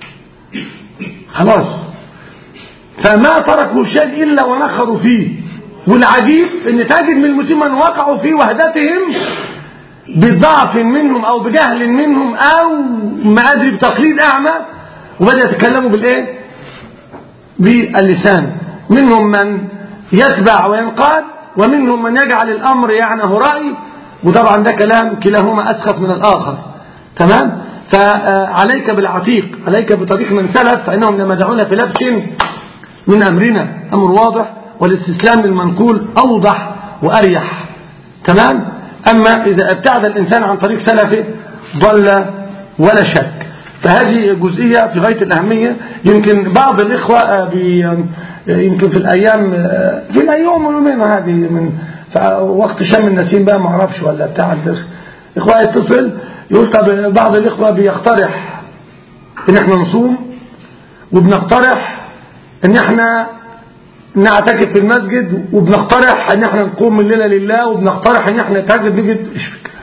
خلاص فما تركوا شيء الا ونخروا فيه والعجيب ان تجد من المسلمين من وقعوا في وحدتهم بضعف منهم او بجهل منهم او ما ادري بتقليد اعمى وبدأ يتكلموا بالايه باللسان منهم من يتبع وينقاد ومنهم من يجعل الأمر يعني هو رأي وطبعا ده كلام كلاهما أسخف من الآخر تمام فعليك بالعتيق عليك بطريق من سلف فإنهم لما دعونا في لبس من أمرنا أمر واضح والاستسلام للمنقول أوضح وأريح تمام أما إذا ابتعد الإنسان عن طريق سلفه ضل ولا شك فهذه جزئية في غاية الأهمية يمكن بعض الإخوة آه، بي آه، يمكن في الأيام آه، في الأيام واليومين هذه من وقت شم النسيم بقى ما اعرفش ولا بتاع الإخوة يتصل يقول طب بعض الإخوة بيقترح إن احنا نصوم وبنقترح إن احنا نعتكف في المسجد وبنقترح إن احنا نقوم من الليلة لله وبنقترح إن احنا نتهجد نجد إيش فكرة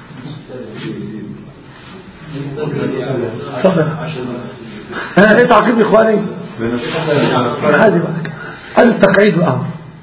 تفضل ها ايه تعقيب اخواني هذه بقى هذا التقعيد بقى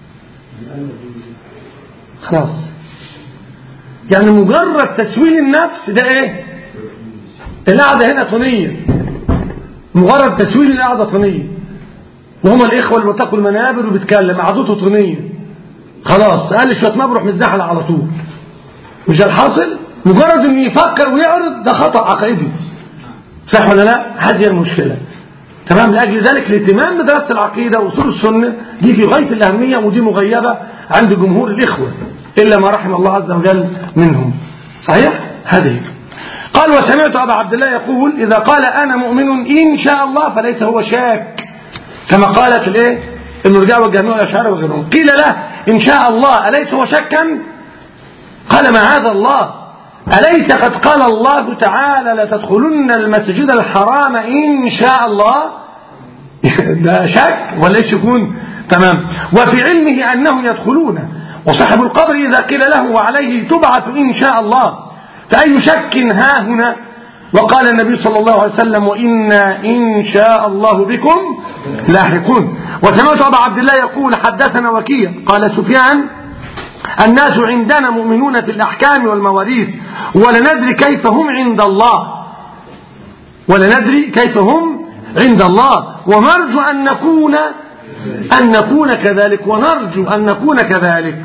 خلاص يعني مجرد تسويل النفس ده ايه القعدة هنا طنية مجرد تسويل القعدة طنية وهم الإخوة اللي بتاكل المنابر وبيتكلم قعدته طنية خلاص قال شوية مبروح متزحل على طول مش ده الحاصل مجرد انه يفكر ويعرض ده خطأ عقائدي صح ولا لا هذه المشكلة تمام لأجل ذلك الاهتمام بدراسة العقيدة وصول السنة دي في غاية الأهمية ودي مغيبة عند جمهور الإخوة إلا ما رحم الله عز وجل منهم صحيح هذه قال وسمعت أبا عبد الله يقول إذا قال أنا مؤمن إن شاء الله فليس هو شاك كما قالت الايه المرجع والجميع والأشعار وغيرهم قيل له إن شاء الله أليس هو شكا قال ما هذا الله أليس قد قال الله تعالى لتدخلن المسجد الحرام إن شاء الله ده شك ولا ايش يكون تمام وفي علمه أنهم يدخلون وصاحب القبر إذا قيل له وعليه تبعث إن شاء الله فأي شك ها هنا وقال النبي صلى الله عليه وسلم وإنا إن شاء الله بكم لاحقون وسمعت أبا عبد الله يقول حدثنا وكيع قال سفيان الناس عندنا مؤمنون في الأحكام والمواريث ولا ندري كيف هم عند الله ولا ندري كيف هم عند الله ونرجو أن نكون أن نكون كذلك ونرجو أن نكون كذلك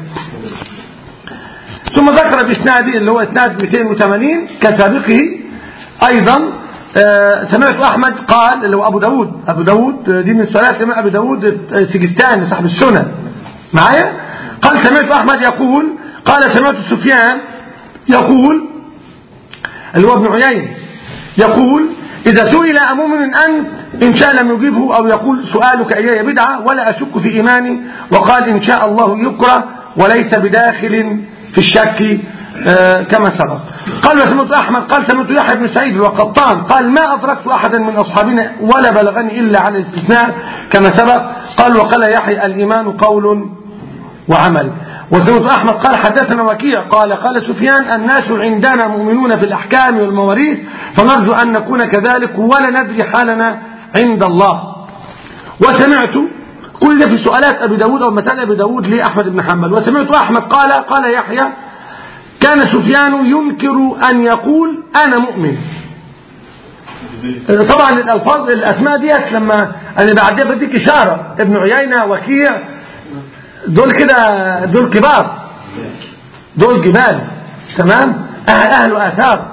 ثم ذكر بإسناده اللي هو إسناد 280 كسابقه أيضا آه، سمعت أحمد قال اللي هو أبو داود أبو داود دي من الصلاة سمع أبو داود السجستاني صاحب السنن معايا قال سمعت أحمد يقول قال سمعت سفيان يقول اللي هو ابن عيين يقول إذا سئل أمؤمن أنت إن شاء لم يجيبه أو يقول سؤالك إياي بدعة ولا أشك في إيماني وقال إن شاء الله يكره وليس بداخل في الشك آه كما سبق قال وسمعت أحمد قال سمعت يحيى بن سعيد وقطان قال ما أدركت أحدا من أصحابنا ولا بلغني إلا عن الاستثناء كما سبق قال وقال يحيى الإيمان قول وعمل وسمعت أحمد قال حدثنا وكيع قال قال سفيان الناس عندنا مؤمنون في الأحكام والمواريث فنرجو أن نكون كذلك ولا ندري حالنا عند الله وسمعت كل ده في سؤالات أبي داود أو مسألة أبي داود لأحمد بن حنبل وسمعت أحمد قال قال يحيى كان سفيان ينكر أن يقول أنا مؤمن طبعا الألفاظ الأسماء ديت لما انا بعديها بديك اشاره ابن عيينه وكيع دول كده دول كبار دول جبال تمام اهل اهل اثار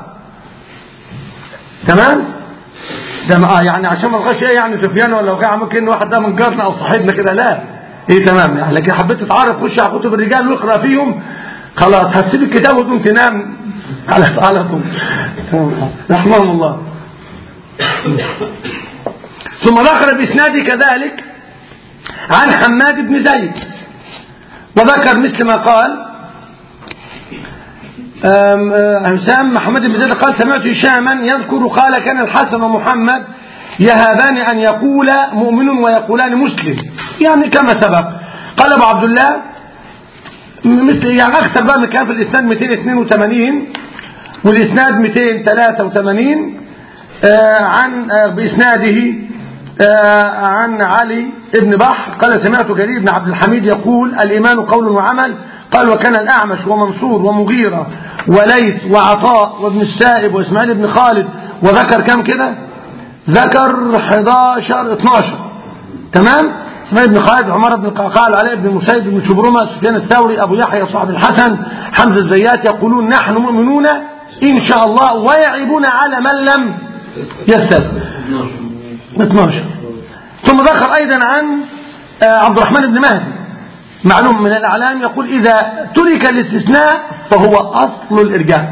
تمام ده ما- اه يعني عشان ما تغش ايه يعني سفيان ولا وقع ممكن واحد ده من جارنا او صاحبنا كده لا ايه تمام يعني لكن حبيت تتعرف خش على كتب الرجال واقرا فيهم خلاص هتسيب الكتاب وتقوم تنام على على طول تمام. رحمهم الله ثم ذكر بإسناده كذلك عن حماد بن زيد وذكر مثل ما قال أم، آه، هشام محمد بن زيد قال سمعت هشاما يذكر قال كان الحسن ومحمد يهابان أن يقول مؤمن ويقولان مسلم يعني كما سبق قال أبو عبد الله مثل يعني أكثر بقى من كان في الإسناد 282 والإسناد 283 آه، عن آه، بإسناده آه، عن علي بن بحر قال سمعت جرير بن عبد الحميد يقول الإيمان قول وعمل قال وكان الأعمش ومنصور ومغيرة وليث وعطاء وابن السائب وإسماعيل بن خالد وذكر كم كده ذكر 11 12 تمام اسماعيل بن خالد عمر بن القعقاع العلاء بن مسيب بن شبرمة سفيان الثوري أبو يحيى صاحب الحسن حمزة الزيات يقولون نحن مؤمنون إن شاء الله ويعيبون على من لم يستثنى 12 ثم ذكر أيضا عن آه، عبد الرحمن بن مهدي معلوم من الأعلام يقول إذا ترك الاستثناء فهو أصل الإرجاء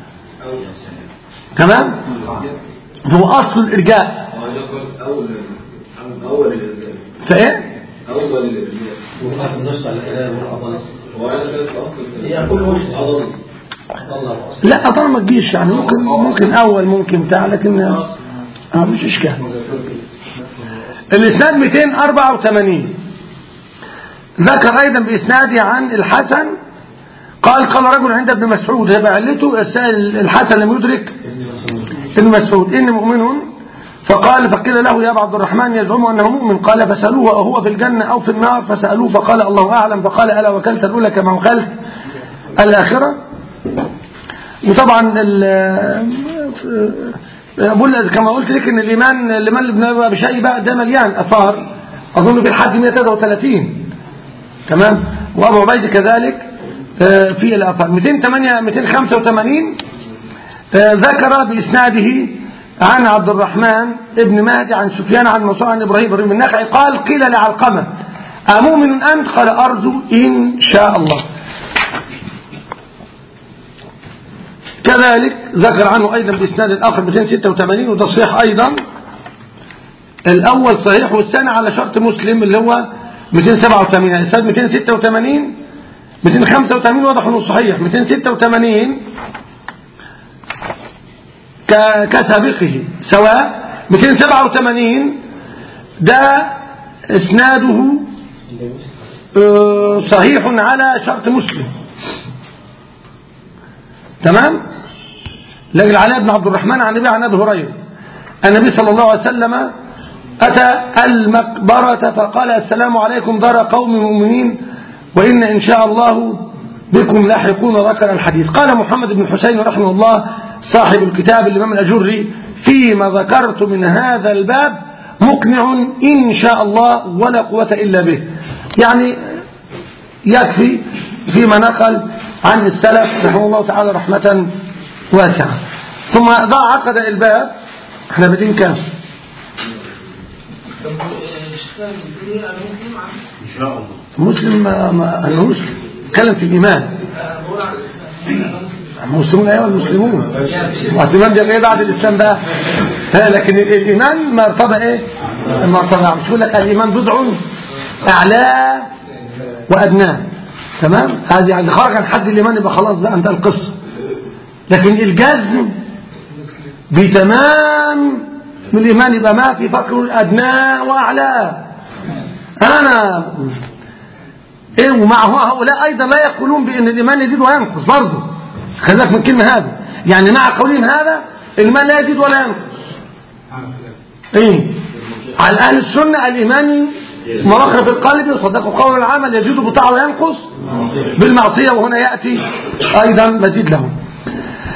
تمام هو أصل الإرجاء هو ذكر أول أول الإرجاء فإيه أول الإرجاء والأصل نص على الكلام والأضل هو أنا كانت الأصل هي كل واحد. أضل الله أصل لا طبعا ما تجيش يعني ممكن ممكن أول ممكن بتاع لكن آه مش إشكال الإسناد 284 ذكر أيضا بإسناده عن الحسن قال قال رجل عند ابن مسعود هيبقى علته السائل الحسن لم يدرك ابن مسعود إني مؤمن فقال فقيل له يا أبا عبد الرحمن يزعم أنه مؤمن قال فسألوه أهو في الجنة أو في النار فسألوه فقال الله أعلم فقال ألا وكلت الأولى كما وكلت الآخرة وطبعا ال- بقول كما قلت لك ان الايمان لمن ابن ابي شيبه ده مليان اثار اظن في الحد 133 تمام وابو عبيد كذلك آه، في الاثار 208 285 آه، ذكر باسناده عن عبد الرحمن ابن مهدي عن سفيان عن منصور عن ابراهيم ابراهيم النخعي قال قيل لعلقمه أمؤمن أنت قال أرجو إن شاء الله كذلك ذكر عنه أيضا بإسناد آخر 286 وده صحيح أيضا الأول صحيح والثاني على شرط مسلم اللي هو 287 يعني الإسناد 286 285 واضح انه صحيح 286 ك- كسابقه سواء 287 ده اسناده آه، صحيح على شرط مسلم تمام لكن علاء بن عبد الرحمن عن النبي عن ابي هريره النبي صلى الله عليه وسلم اتى المقبره فقال السلام عليكم دار قوم مؤمنين وان ان شاء الله بكم لاحقون ذكر الحديث قال محمد بن حسين رحمه الله صاحب الكتاب الامام الاجري فيما ذكرت من هذا الباب مقنع ان شاء الله ولا قوه الا به يعني يكفي فيما نقل عن السلف رحمه الله تعالى رحمة واسعة ثم ضاع عقد الباب احنا بادئين كام إن شاء الله مسلم ما ما انه مسلم اتكلم في الايمان المسلمون ايوه المسلمون والايمان ده ايه بعد الاسلام بقى ها لكن ال- الايمان مرتبه ايه المرتبه مش يقول لك الايمان بضع اعلاه وادناه تمام هذه يعني خرج عن حد الايمان يبقى خلاص بقى انتهى القصه لكن الجزم بتمام من الايمان يبقى ما في فقر ادناه واعلاه انا إيه ومع هؤلاء أيضا لا يقولون بأن الإيمان يزيد وينقص برضه خلي بالك من الكلمة هذا يعني مع قولهم هذا الإيمان لا يزيد ولا ينقص إيه على أهل السنة الإيمان مراخر في القلب صدق قول العمل يزيد بالطاعة وينقص بالمعصية وهنا يأتي أيضا مزيد له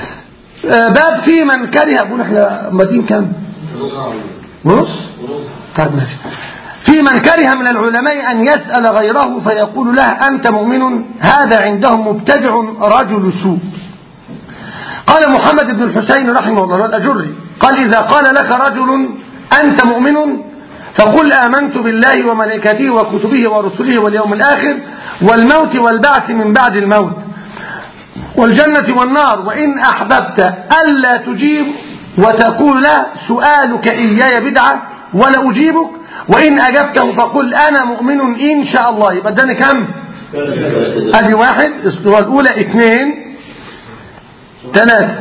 آه، باب في من كره أبونا احنا مدين كام ونص طيب ماشي في من كره من العلماء أن يسأل غيره فيقول له أنت مؤمن هذا عندهم مبتدع رجل سوء قال محمد بن الحسين رحمه الله الأجري قال إذا قال لك رجل أنت مؤمن فقل آمنت بالله وملائكته وكتبه ورسله واليوم الآخر والموت والبعث من بعد الموت والجنة والنار وإن أحببت ألا تجيب وتقول لا سؤالك إياي بدعة ولا أجيبك وإن أجبته فقل أنا مؤمن إن شاء الله يبقى اداني كم أدي واحد الصورة الأولى اثنين ثلاثة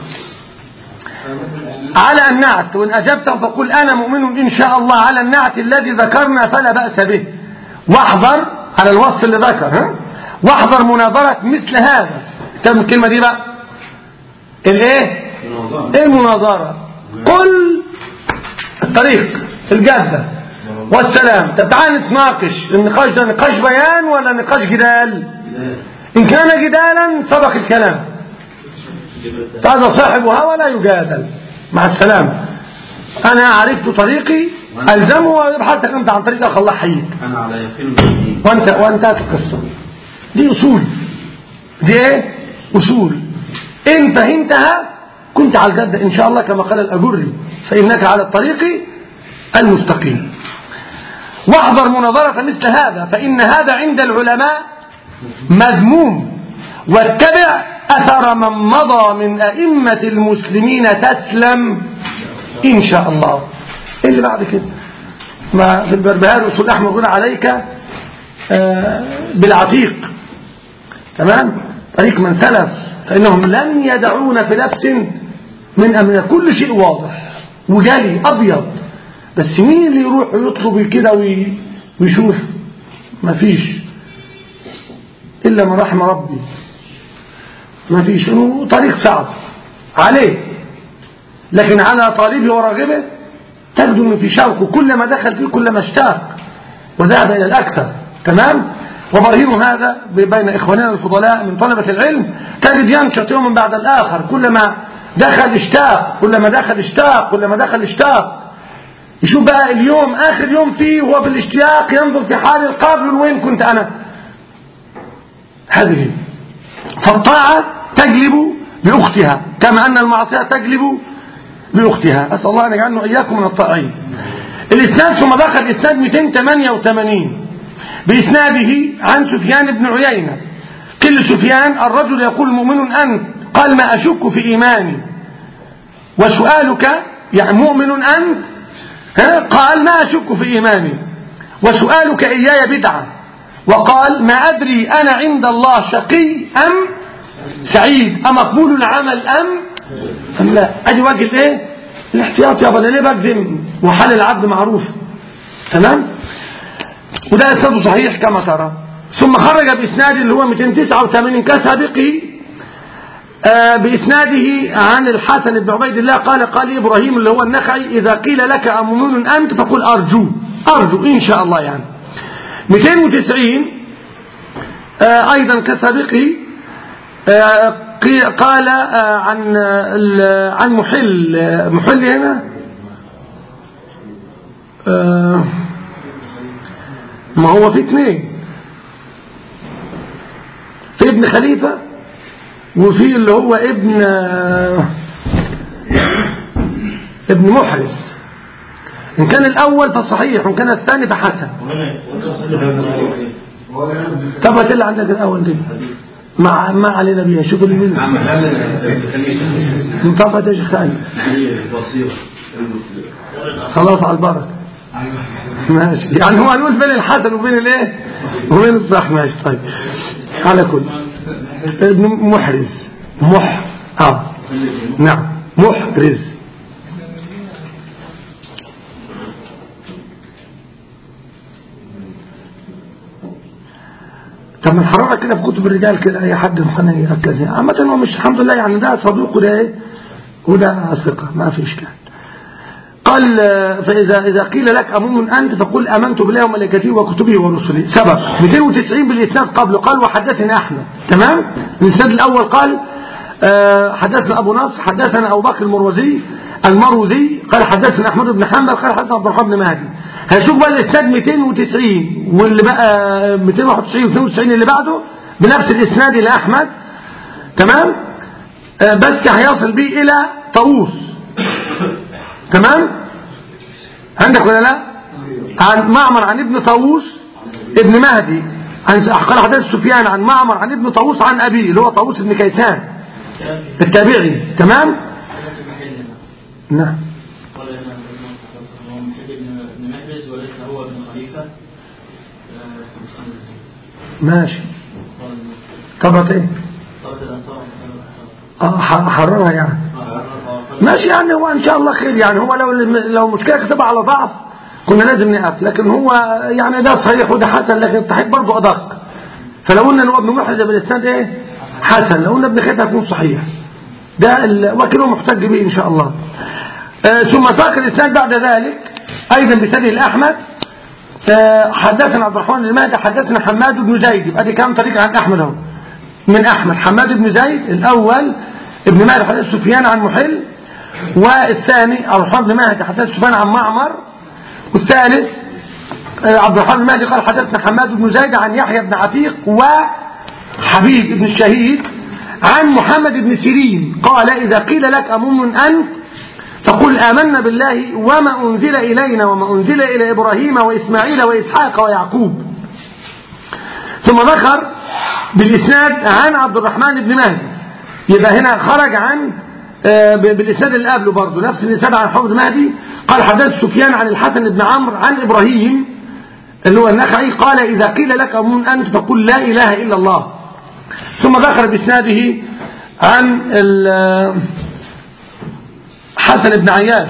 على النعت وإن أجبته فقل أنا مؤمن إن شاء الله على النعت الذي ذكرنا فلا بأس به واحذر على الوصف اللي ذكر ها واحذر مناظرة مثل هذا تم الكلمة دي بقى الايه المناظرة قل الطريق الجادة والسلام طب تعال نتناقش النقاش ده نقاش بيان ولا نقاش جدال إن كان جدالا سبق الكلام هذا صاحب هوى لا يجادل مع السلامة أنا عرفت طريقي ألزمه ويبحثك أنت عن طريق أخ الله حيك أنا على يقين بالدين وانت وانتهت القصة دي أصول دي ايه أصول إن فهمتها كنت على الجد إن شاء الله كما قال الأجري فإنك على الطريق المستقيم واحذر مناظرة مثل هذا فإن هذا عند العلماء مذموم واتبع أثر من مضى من أئمة المسلمين تسلم إن شاء الله إيه اللي بعد كده ما في البربهار أصول أحمد يقول عليك آه، بالعتيق تمام طريق من سلف فإنهم لن يدعون في نفس من أمرنا كل شيء واضح وجالي أبيض بس مين اللي يروح ويطلب كده وي- ويشوف مفيش إلا من رحم ربي مفيش إنه طريق صعب عليه لكن على طالبه وراغبه تجد أنه في شوقه كلما دخل فيه كلما اشتاق وذهب إلى الأكثر تمام وبرهين هذا بين إخواننا الفضلاء من طلبة العلم تجد ينشط يوما بعد الآخر كلما دخل اشتاق كلما دخل اشتاق كلما دخل اشتاق يشوف بقى اليوم آخر يوم فيه وهو في الاشتياق ينظر في حال القبل وين كنت أنا هذه فالطاعة تجلب بأختها كما أن المعصية تجلب بأختها أسأل الله أن يجعلنا إياكم من الطائعين الإسناد ثم دخل إسناد 288 بإسناده عن سفيان بن عيينة قل سفيان الرجل يقول مؤمن أنت قال ما أشك في إيماني وسؤالك يعني مؤمن أنت ها؟ قال ما أشك في إيماني وسؤالك إياي بدعة وقال ما أدري أنا عند الله شقي أم سعيد أم مقبول العمل أم أم لا أدي وجه الإيه الاحتياط يا بل ليه بجزم وحال العبد معروف تمام وده إسناده صحيح كما ترى ثم خرج بإسناد اللي هو 289 كسابقه آه بإسناده عن الحسن بن عبيد الله قال قال إبراهيم اللي هو النخعي إذا قيل لك أمنون أنت فقل أرجو أرجو إن شاء الله يعني 290 آه أيضا كسابقه آه قي- قال آه عن ال- عن محل آه، محل هنا آه ما هو في اثنين في ابن خليفة وفي اللي هو ابن ابن محرز إن كان الأول فصحيح وإن كان الثاني فحسن طب هات اللي عندك الأول دي ما ما علينا بيها شوف اللي منه طب يا شيخ ثاني خلاص على البركة ماشي يعني هو هنقول بين الحسن وبين الايه وبين الصح ماشي طيب على كل ابن محرز مح اه نعم محرز طب ما نحررها كده في كتب الرجال كده اي حد ممكن ياكد عامه هو مش الحمد لله يعني ده صدوق وده ايه وده ثقه ما في اشكال قال آه، فإذا إذا قيل لك أمن أنت فقل آمنت بالله وملائكته وكتبه ورسله سبق 290 بالإسناد قبل قال وحدثنا أحمد تمام الإسناد الأول قال آه، حدثنا أبو نصر حدثنا أبو بكر المروزي المروزي قال حدثنا احمد بن حنبل قال حدثنا عبد الرحمن بن مهدي هشوف بقى الاسناد 290 واللي بقى 291 و92 اللي بعده بنفس الاسناد الى احمد تمام آه بس هيصل بيه الى طاووس تمام عندك ولا لا عن معمر عن ابن طاووس ابن مهدي عن قال حدث سفيان عن معمر عن ابن طاووس عن ابيه اللي هو طاووس بن كيسان التابعي تمام نعم قال ان هو محب بن محرز وليس هو ابن خليفه ماشي قال طبعا ايه طرد الانصار اه ح- حررها يعني ماشي يعني هو ان شاء الله خير يعني هو لو لو مشكله كتبها على ضعف كنا لازم نقف لكن هو يعني ده صحيح وده حسن لكن التحقيق برضه ادق فلو قلنا ان هو ابن محرز بالاسناد ايه حسن لو قلنا ابن خيث هيكون صحيح ده ال- وكله محتج به ان شاء الله آه ثم ساق الاسناد بعد ذلك ايضا بسند الاحمد آه حدثنا عبد الرحمن بن مهدي حدثنا حماد بن زيد يبقى دي كام طريق عن احمد اهو من احمد حماد بن زيد الاول ابن مهدي حدث سفيان عن محل والثاني عبد الرحمن بن مهدي حدث سفيان عن معمر والثالث آه، عبد الرحمن بن مهدي قال حدثنا حماد بن زيد عن يحيى بن عتيق وحبيب بن الشهيد عن محمد بن سيرين قال إذا قيل لك أمم أنت فقل آمنا بالله وما أنزل إلينا وما أنزل إلى إبراهيم وإسماعيل وإسحاق ويعقوب ثم ذكر بالإسناد عن عبد الرحمن بن مهدي يبقى هنا خرج عن آه، ب- بالإسناد اللي قبله برضه نفس الإسناد عن حمد مهدي قال حدث سفيان عن الحسن بن عمرو عن إبراهيم اللي هو النخعي قال إذا قيل لك أمون أنت فقل لا إله إلا الله ثم ذكر بإسناده عن ال- حسن بن عياش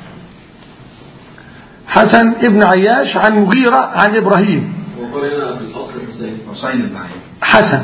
حسن بن عياش عن مغيرة عن إبراهيم وقال هنا في الاصل حسين حسين بن علي حسن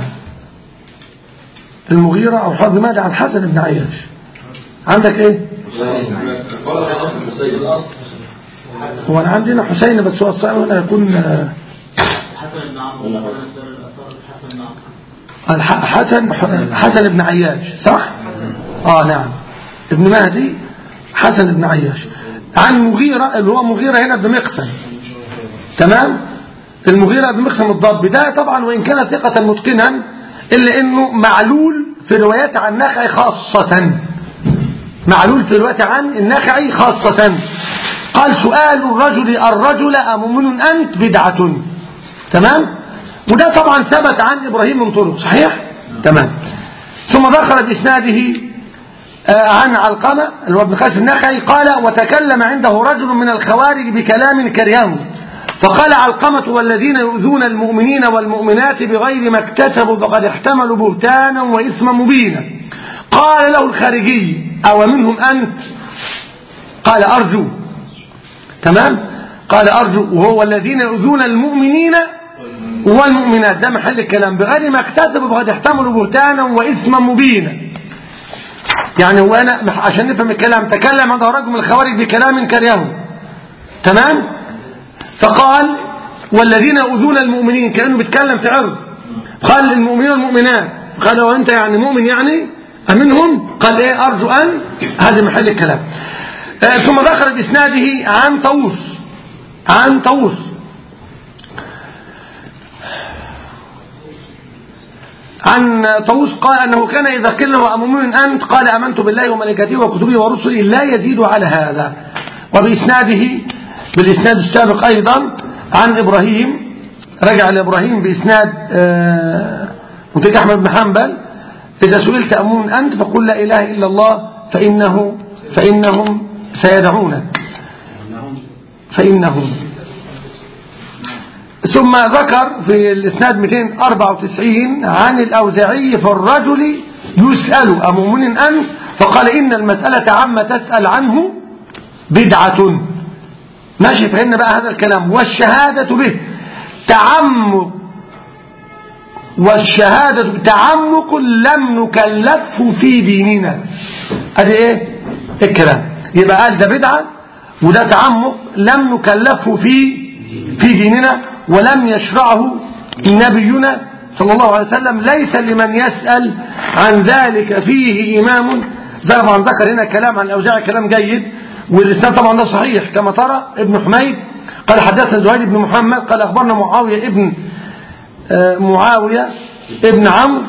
المغيرة أو حرب ماذا عن حسن بن عياش عندك إيه قال في الاصل حسين الاصل هو أنا عندنا حسين بس هو الصحيح هنا يكون آه، حسن بن عمرو ولا دار الاثار حسن بن عمرو الح- حسن حسن بن عياش صح اه نعم ابن مهدي حسن بن عياش عن مغيرة اللي هو مغيرة هنا بن مقسم تمام المغيرة بن مقسم الضب ده طبعا وإن كان ثقة متقنا إلا إنه معلول في روايات عن النخعي خاصة معلول في روايات عن النخعي خاصة قال سؤال الرجل الرجل أمؤمن أنت بدعة تمام وده طبعا ثبت عن إبراهيم من طرق صحيح تمام ثم ذكر بإسناده آه، عن علقمة اللي هو ابن قيس النخعي قال وتكلم عنده رجل من الخوارج بكلام كرهه فقال علقمة والذين يؤذون المؤمنين والمؤمنات بغير ما اكتسبوا فقد احتملوا بهتانا وإثما مبينا قال له الخارجي أو منهم أنت قال أرجو تمام قال أرجو وهو الذين يؤذون المؤمنين والمؤمنات ده محل الكلام بغير ما اكتسبوا فقد احتملوا بهتانا وإثما مبينا يعني هو أنا عشان نفهم الكلام تكلم عند رجل من الخوارج بكلام كرهه تمام فقال والذين يؤذون المؤمنين كأنه بيتكلم في عرض قال المؤمنين والمؤمنات قال وانت يعني مؤمن يعني أمنهم قال ايه أرجو أن هذا محل الكلام آه ثم ذكر بإسناده عن طوس عن طوس عن طوس قال أنه كان إذا قيل له أمؤمن أنت قال أمنت بالله وملائكته وكتبه ورسله لا يزيد على هذا وبإسناده بالإسناد السابق أيضا عن إبراهيم رجع لإبراهيم بإسناد آه، منتج أحمد بن حنبل إذا سئلت أمون أنت فقل لا إله إلا الله فإنه فإنهم سيدعونك فإنهم ثم ذكر في الإسناد 294 عن الأوزعي في الرجل يسأل أمؤمن أنت فقال إن المسألة عما تسأل عنه بدعة ماشي فهمنا بقى هذا الكلام والشهادة به تعمق والشهادة تعمق لم نكلفه في ديننا ادي ايه الكلام يبقى قال ده بدعة وده تعمق لم نكلفه في في ديننا ولم يشرعه نبينا صلى الله عليه وسلم ليس لمن يسأل عن ذلك فيه إمام زي طبعا ذكر هنا كلام عن الأوزاعي كلام جيد والإسناد طبعا ده صحيح كما ترى ابن حميد قال حدثنا زهير بن محمد قال أخبرنا معاوية ابن آه، معاوية ابن عمرو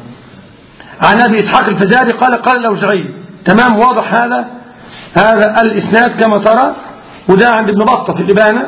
عن أبي إسحاق الفزاري قال قال الأوزعي تمام واضح هذا هذا الإسناد كما ترى وده عند ابن بطة في الإبانة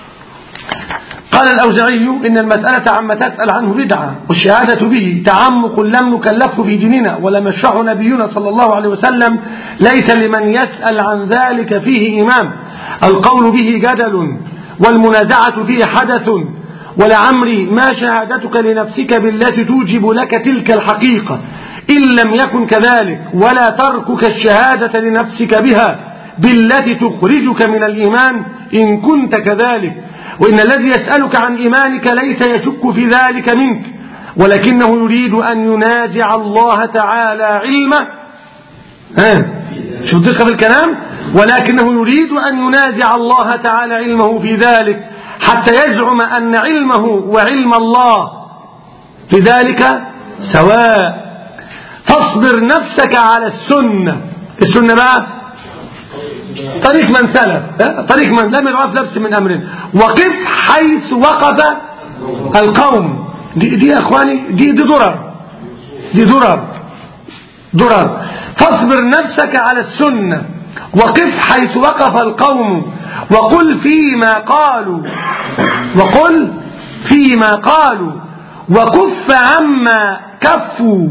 قال الأوزعي إن المسألة عما تسأل عنه بدعة والشهادة به تعمق لم نكلفه في ديننا ولم يشرعه نبينا صلى الله عليه وسلم ليس لمن يسأل عن ذلك فيه إمام القول به جدل والمنازعة فيه حدث ولعمري ما شهادتك لنفسك بالتي توجب لك تلك الحقيقة إن لم يكن كذلك ولا تركك الشهادة لنفسك بها بالتي تخرجك من الإيمان إن كنت كذلك وإن الذي يسألك عن إيمانك ليس يشك في ذلك منك ولكنه يريد أن ينازع الله تعالى علمه ها شو الدقة في الكلام ولكنه يريد أن ينازع الله تعالى علمه في ذلك حتى يزعم أن علمه وعلم الله في ذلك سواء فاصبر نفسك على السنة السنة بقى طريق من سلف طريق من لم يرعف لبس من أمر وقف حيث وقف القوم دي, دي يا أخواني دي, دي درر دي درر درر فاصبر نفسك على السنة وقف حيث وقف القوم وقل فيما قالوا وقل فيما قالوا وكف عما كفوا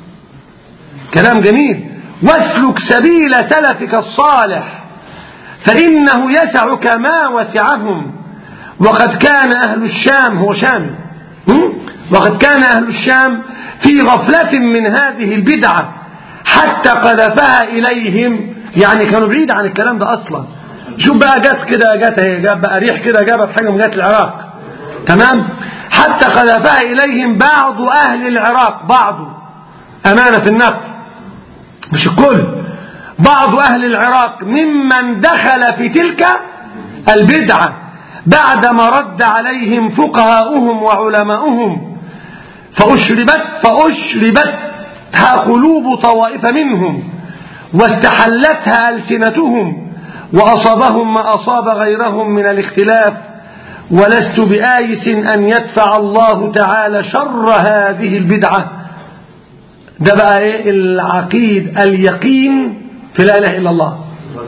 كلام جميل واسلك سبيل سلفك الصالح فإنه يسعك ما وسعهم وقد كان أهل الشام هو شام وقد كان أهل الشام في غفلة من هذه البدعة حتى قذفها إليهم يعني كانوا بعيد عن الكلام ده أصلا شوف بقى جت كده جت هي جاب بقى ريح كده جابت حاجة من جت العراق تمام حتى قذفها إليهم بعض أهل العراق بعض أمانة في النقل مش الكل بعض أهل العراق ممن دخل في تلك البدعة بعدما رد عليهم فقهاؤهم وعلماؤهم فأشربت فأشربتها قلوب طوائف منهم واستحلتها ألسنتهم وأصابهم ما أصاب غيرهم من الاختلاف ولست بآيس أن يدفع الله تعالى شر هذه البدعة ده بقى ايه العقيد اليقين في لا اله الا الله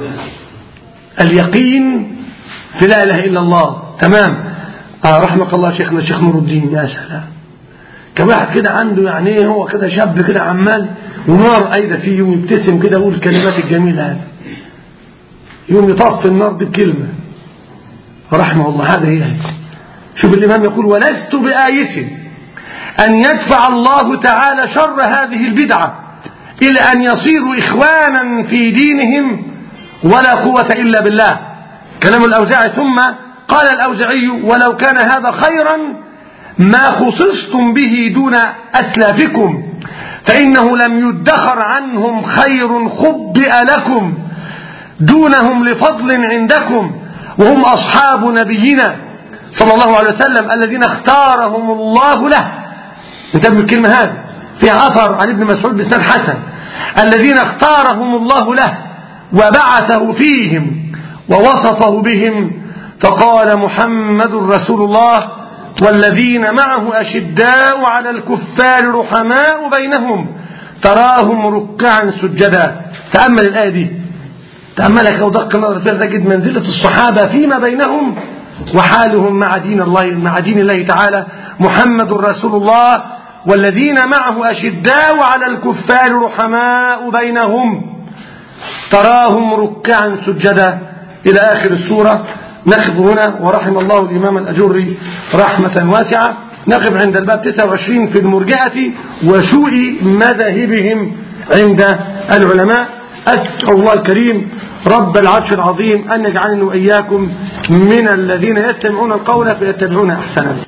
اليقين في لا اله الا الله تمام آه رحمك الله شيخنا الشيخ نور الدين يا سلام كان واحد كده عنده يعني ايه هو كده شاب كده عمال ونار ايده فيه ويبتسم كده ويقول الكلمات الجميله هذه يوم يطفي النار دي بكلمه رحمه الله هذا هي شوف الامام يقول ولست بآيس أن يدفع الله تعالى شر هذه البدعة إلى أن يصيروا إخوانا في دينهم ولا قوة إلا بالله كلام الأوزاعي ثم قال الأوزعي ولو كان هذا خيرا ما خصصتم به دون أسلافكم فإنه لم يدخر عنهم خير خبئ لكم دونهم لفضل عندكم وهم أصحاب نبينا صلى الله عليه وسلم الذين اختارهم الله له انتبهوا الكلمة هذه في أثر عن ابن مسعود بسناد حسن الذين اختارهم الله له وبعثه فيهم ووصفه بهم فقال محمد رسول الله والذين معه أشداء على الكفار رحماء بينهم تراهم ركعا سجدا تأمل الآية دي تأملك لو دق النظر فيها تجد منزلة الصحابة فيما بينهم وحالهم مع دين الله مع دين الله تعالى محمد رسول الله والذين معه أشداء على الكفار رحماء بينهم تراهم ركعا سجدا إلى آخر السورة نقف هنا ورحم الله الإمام الأجري رحمة واسعة نقف عند الباب 29 في المرجئة وسوء مذاهبهم عند العلماء أسأل الله الكريم رب العرش العظيم أن يجعلني وإياكم من الذين يستمعون القول فيتبعون أحسنه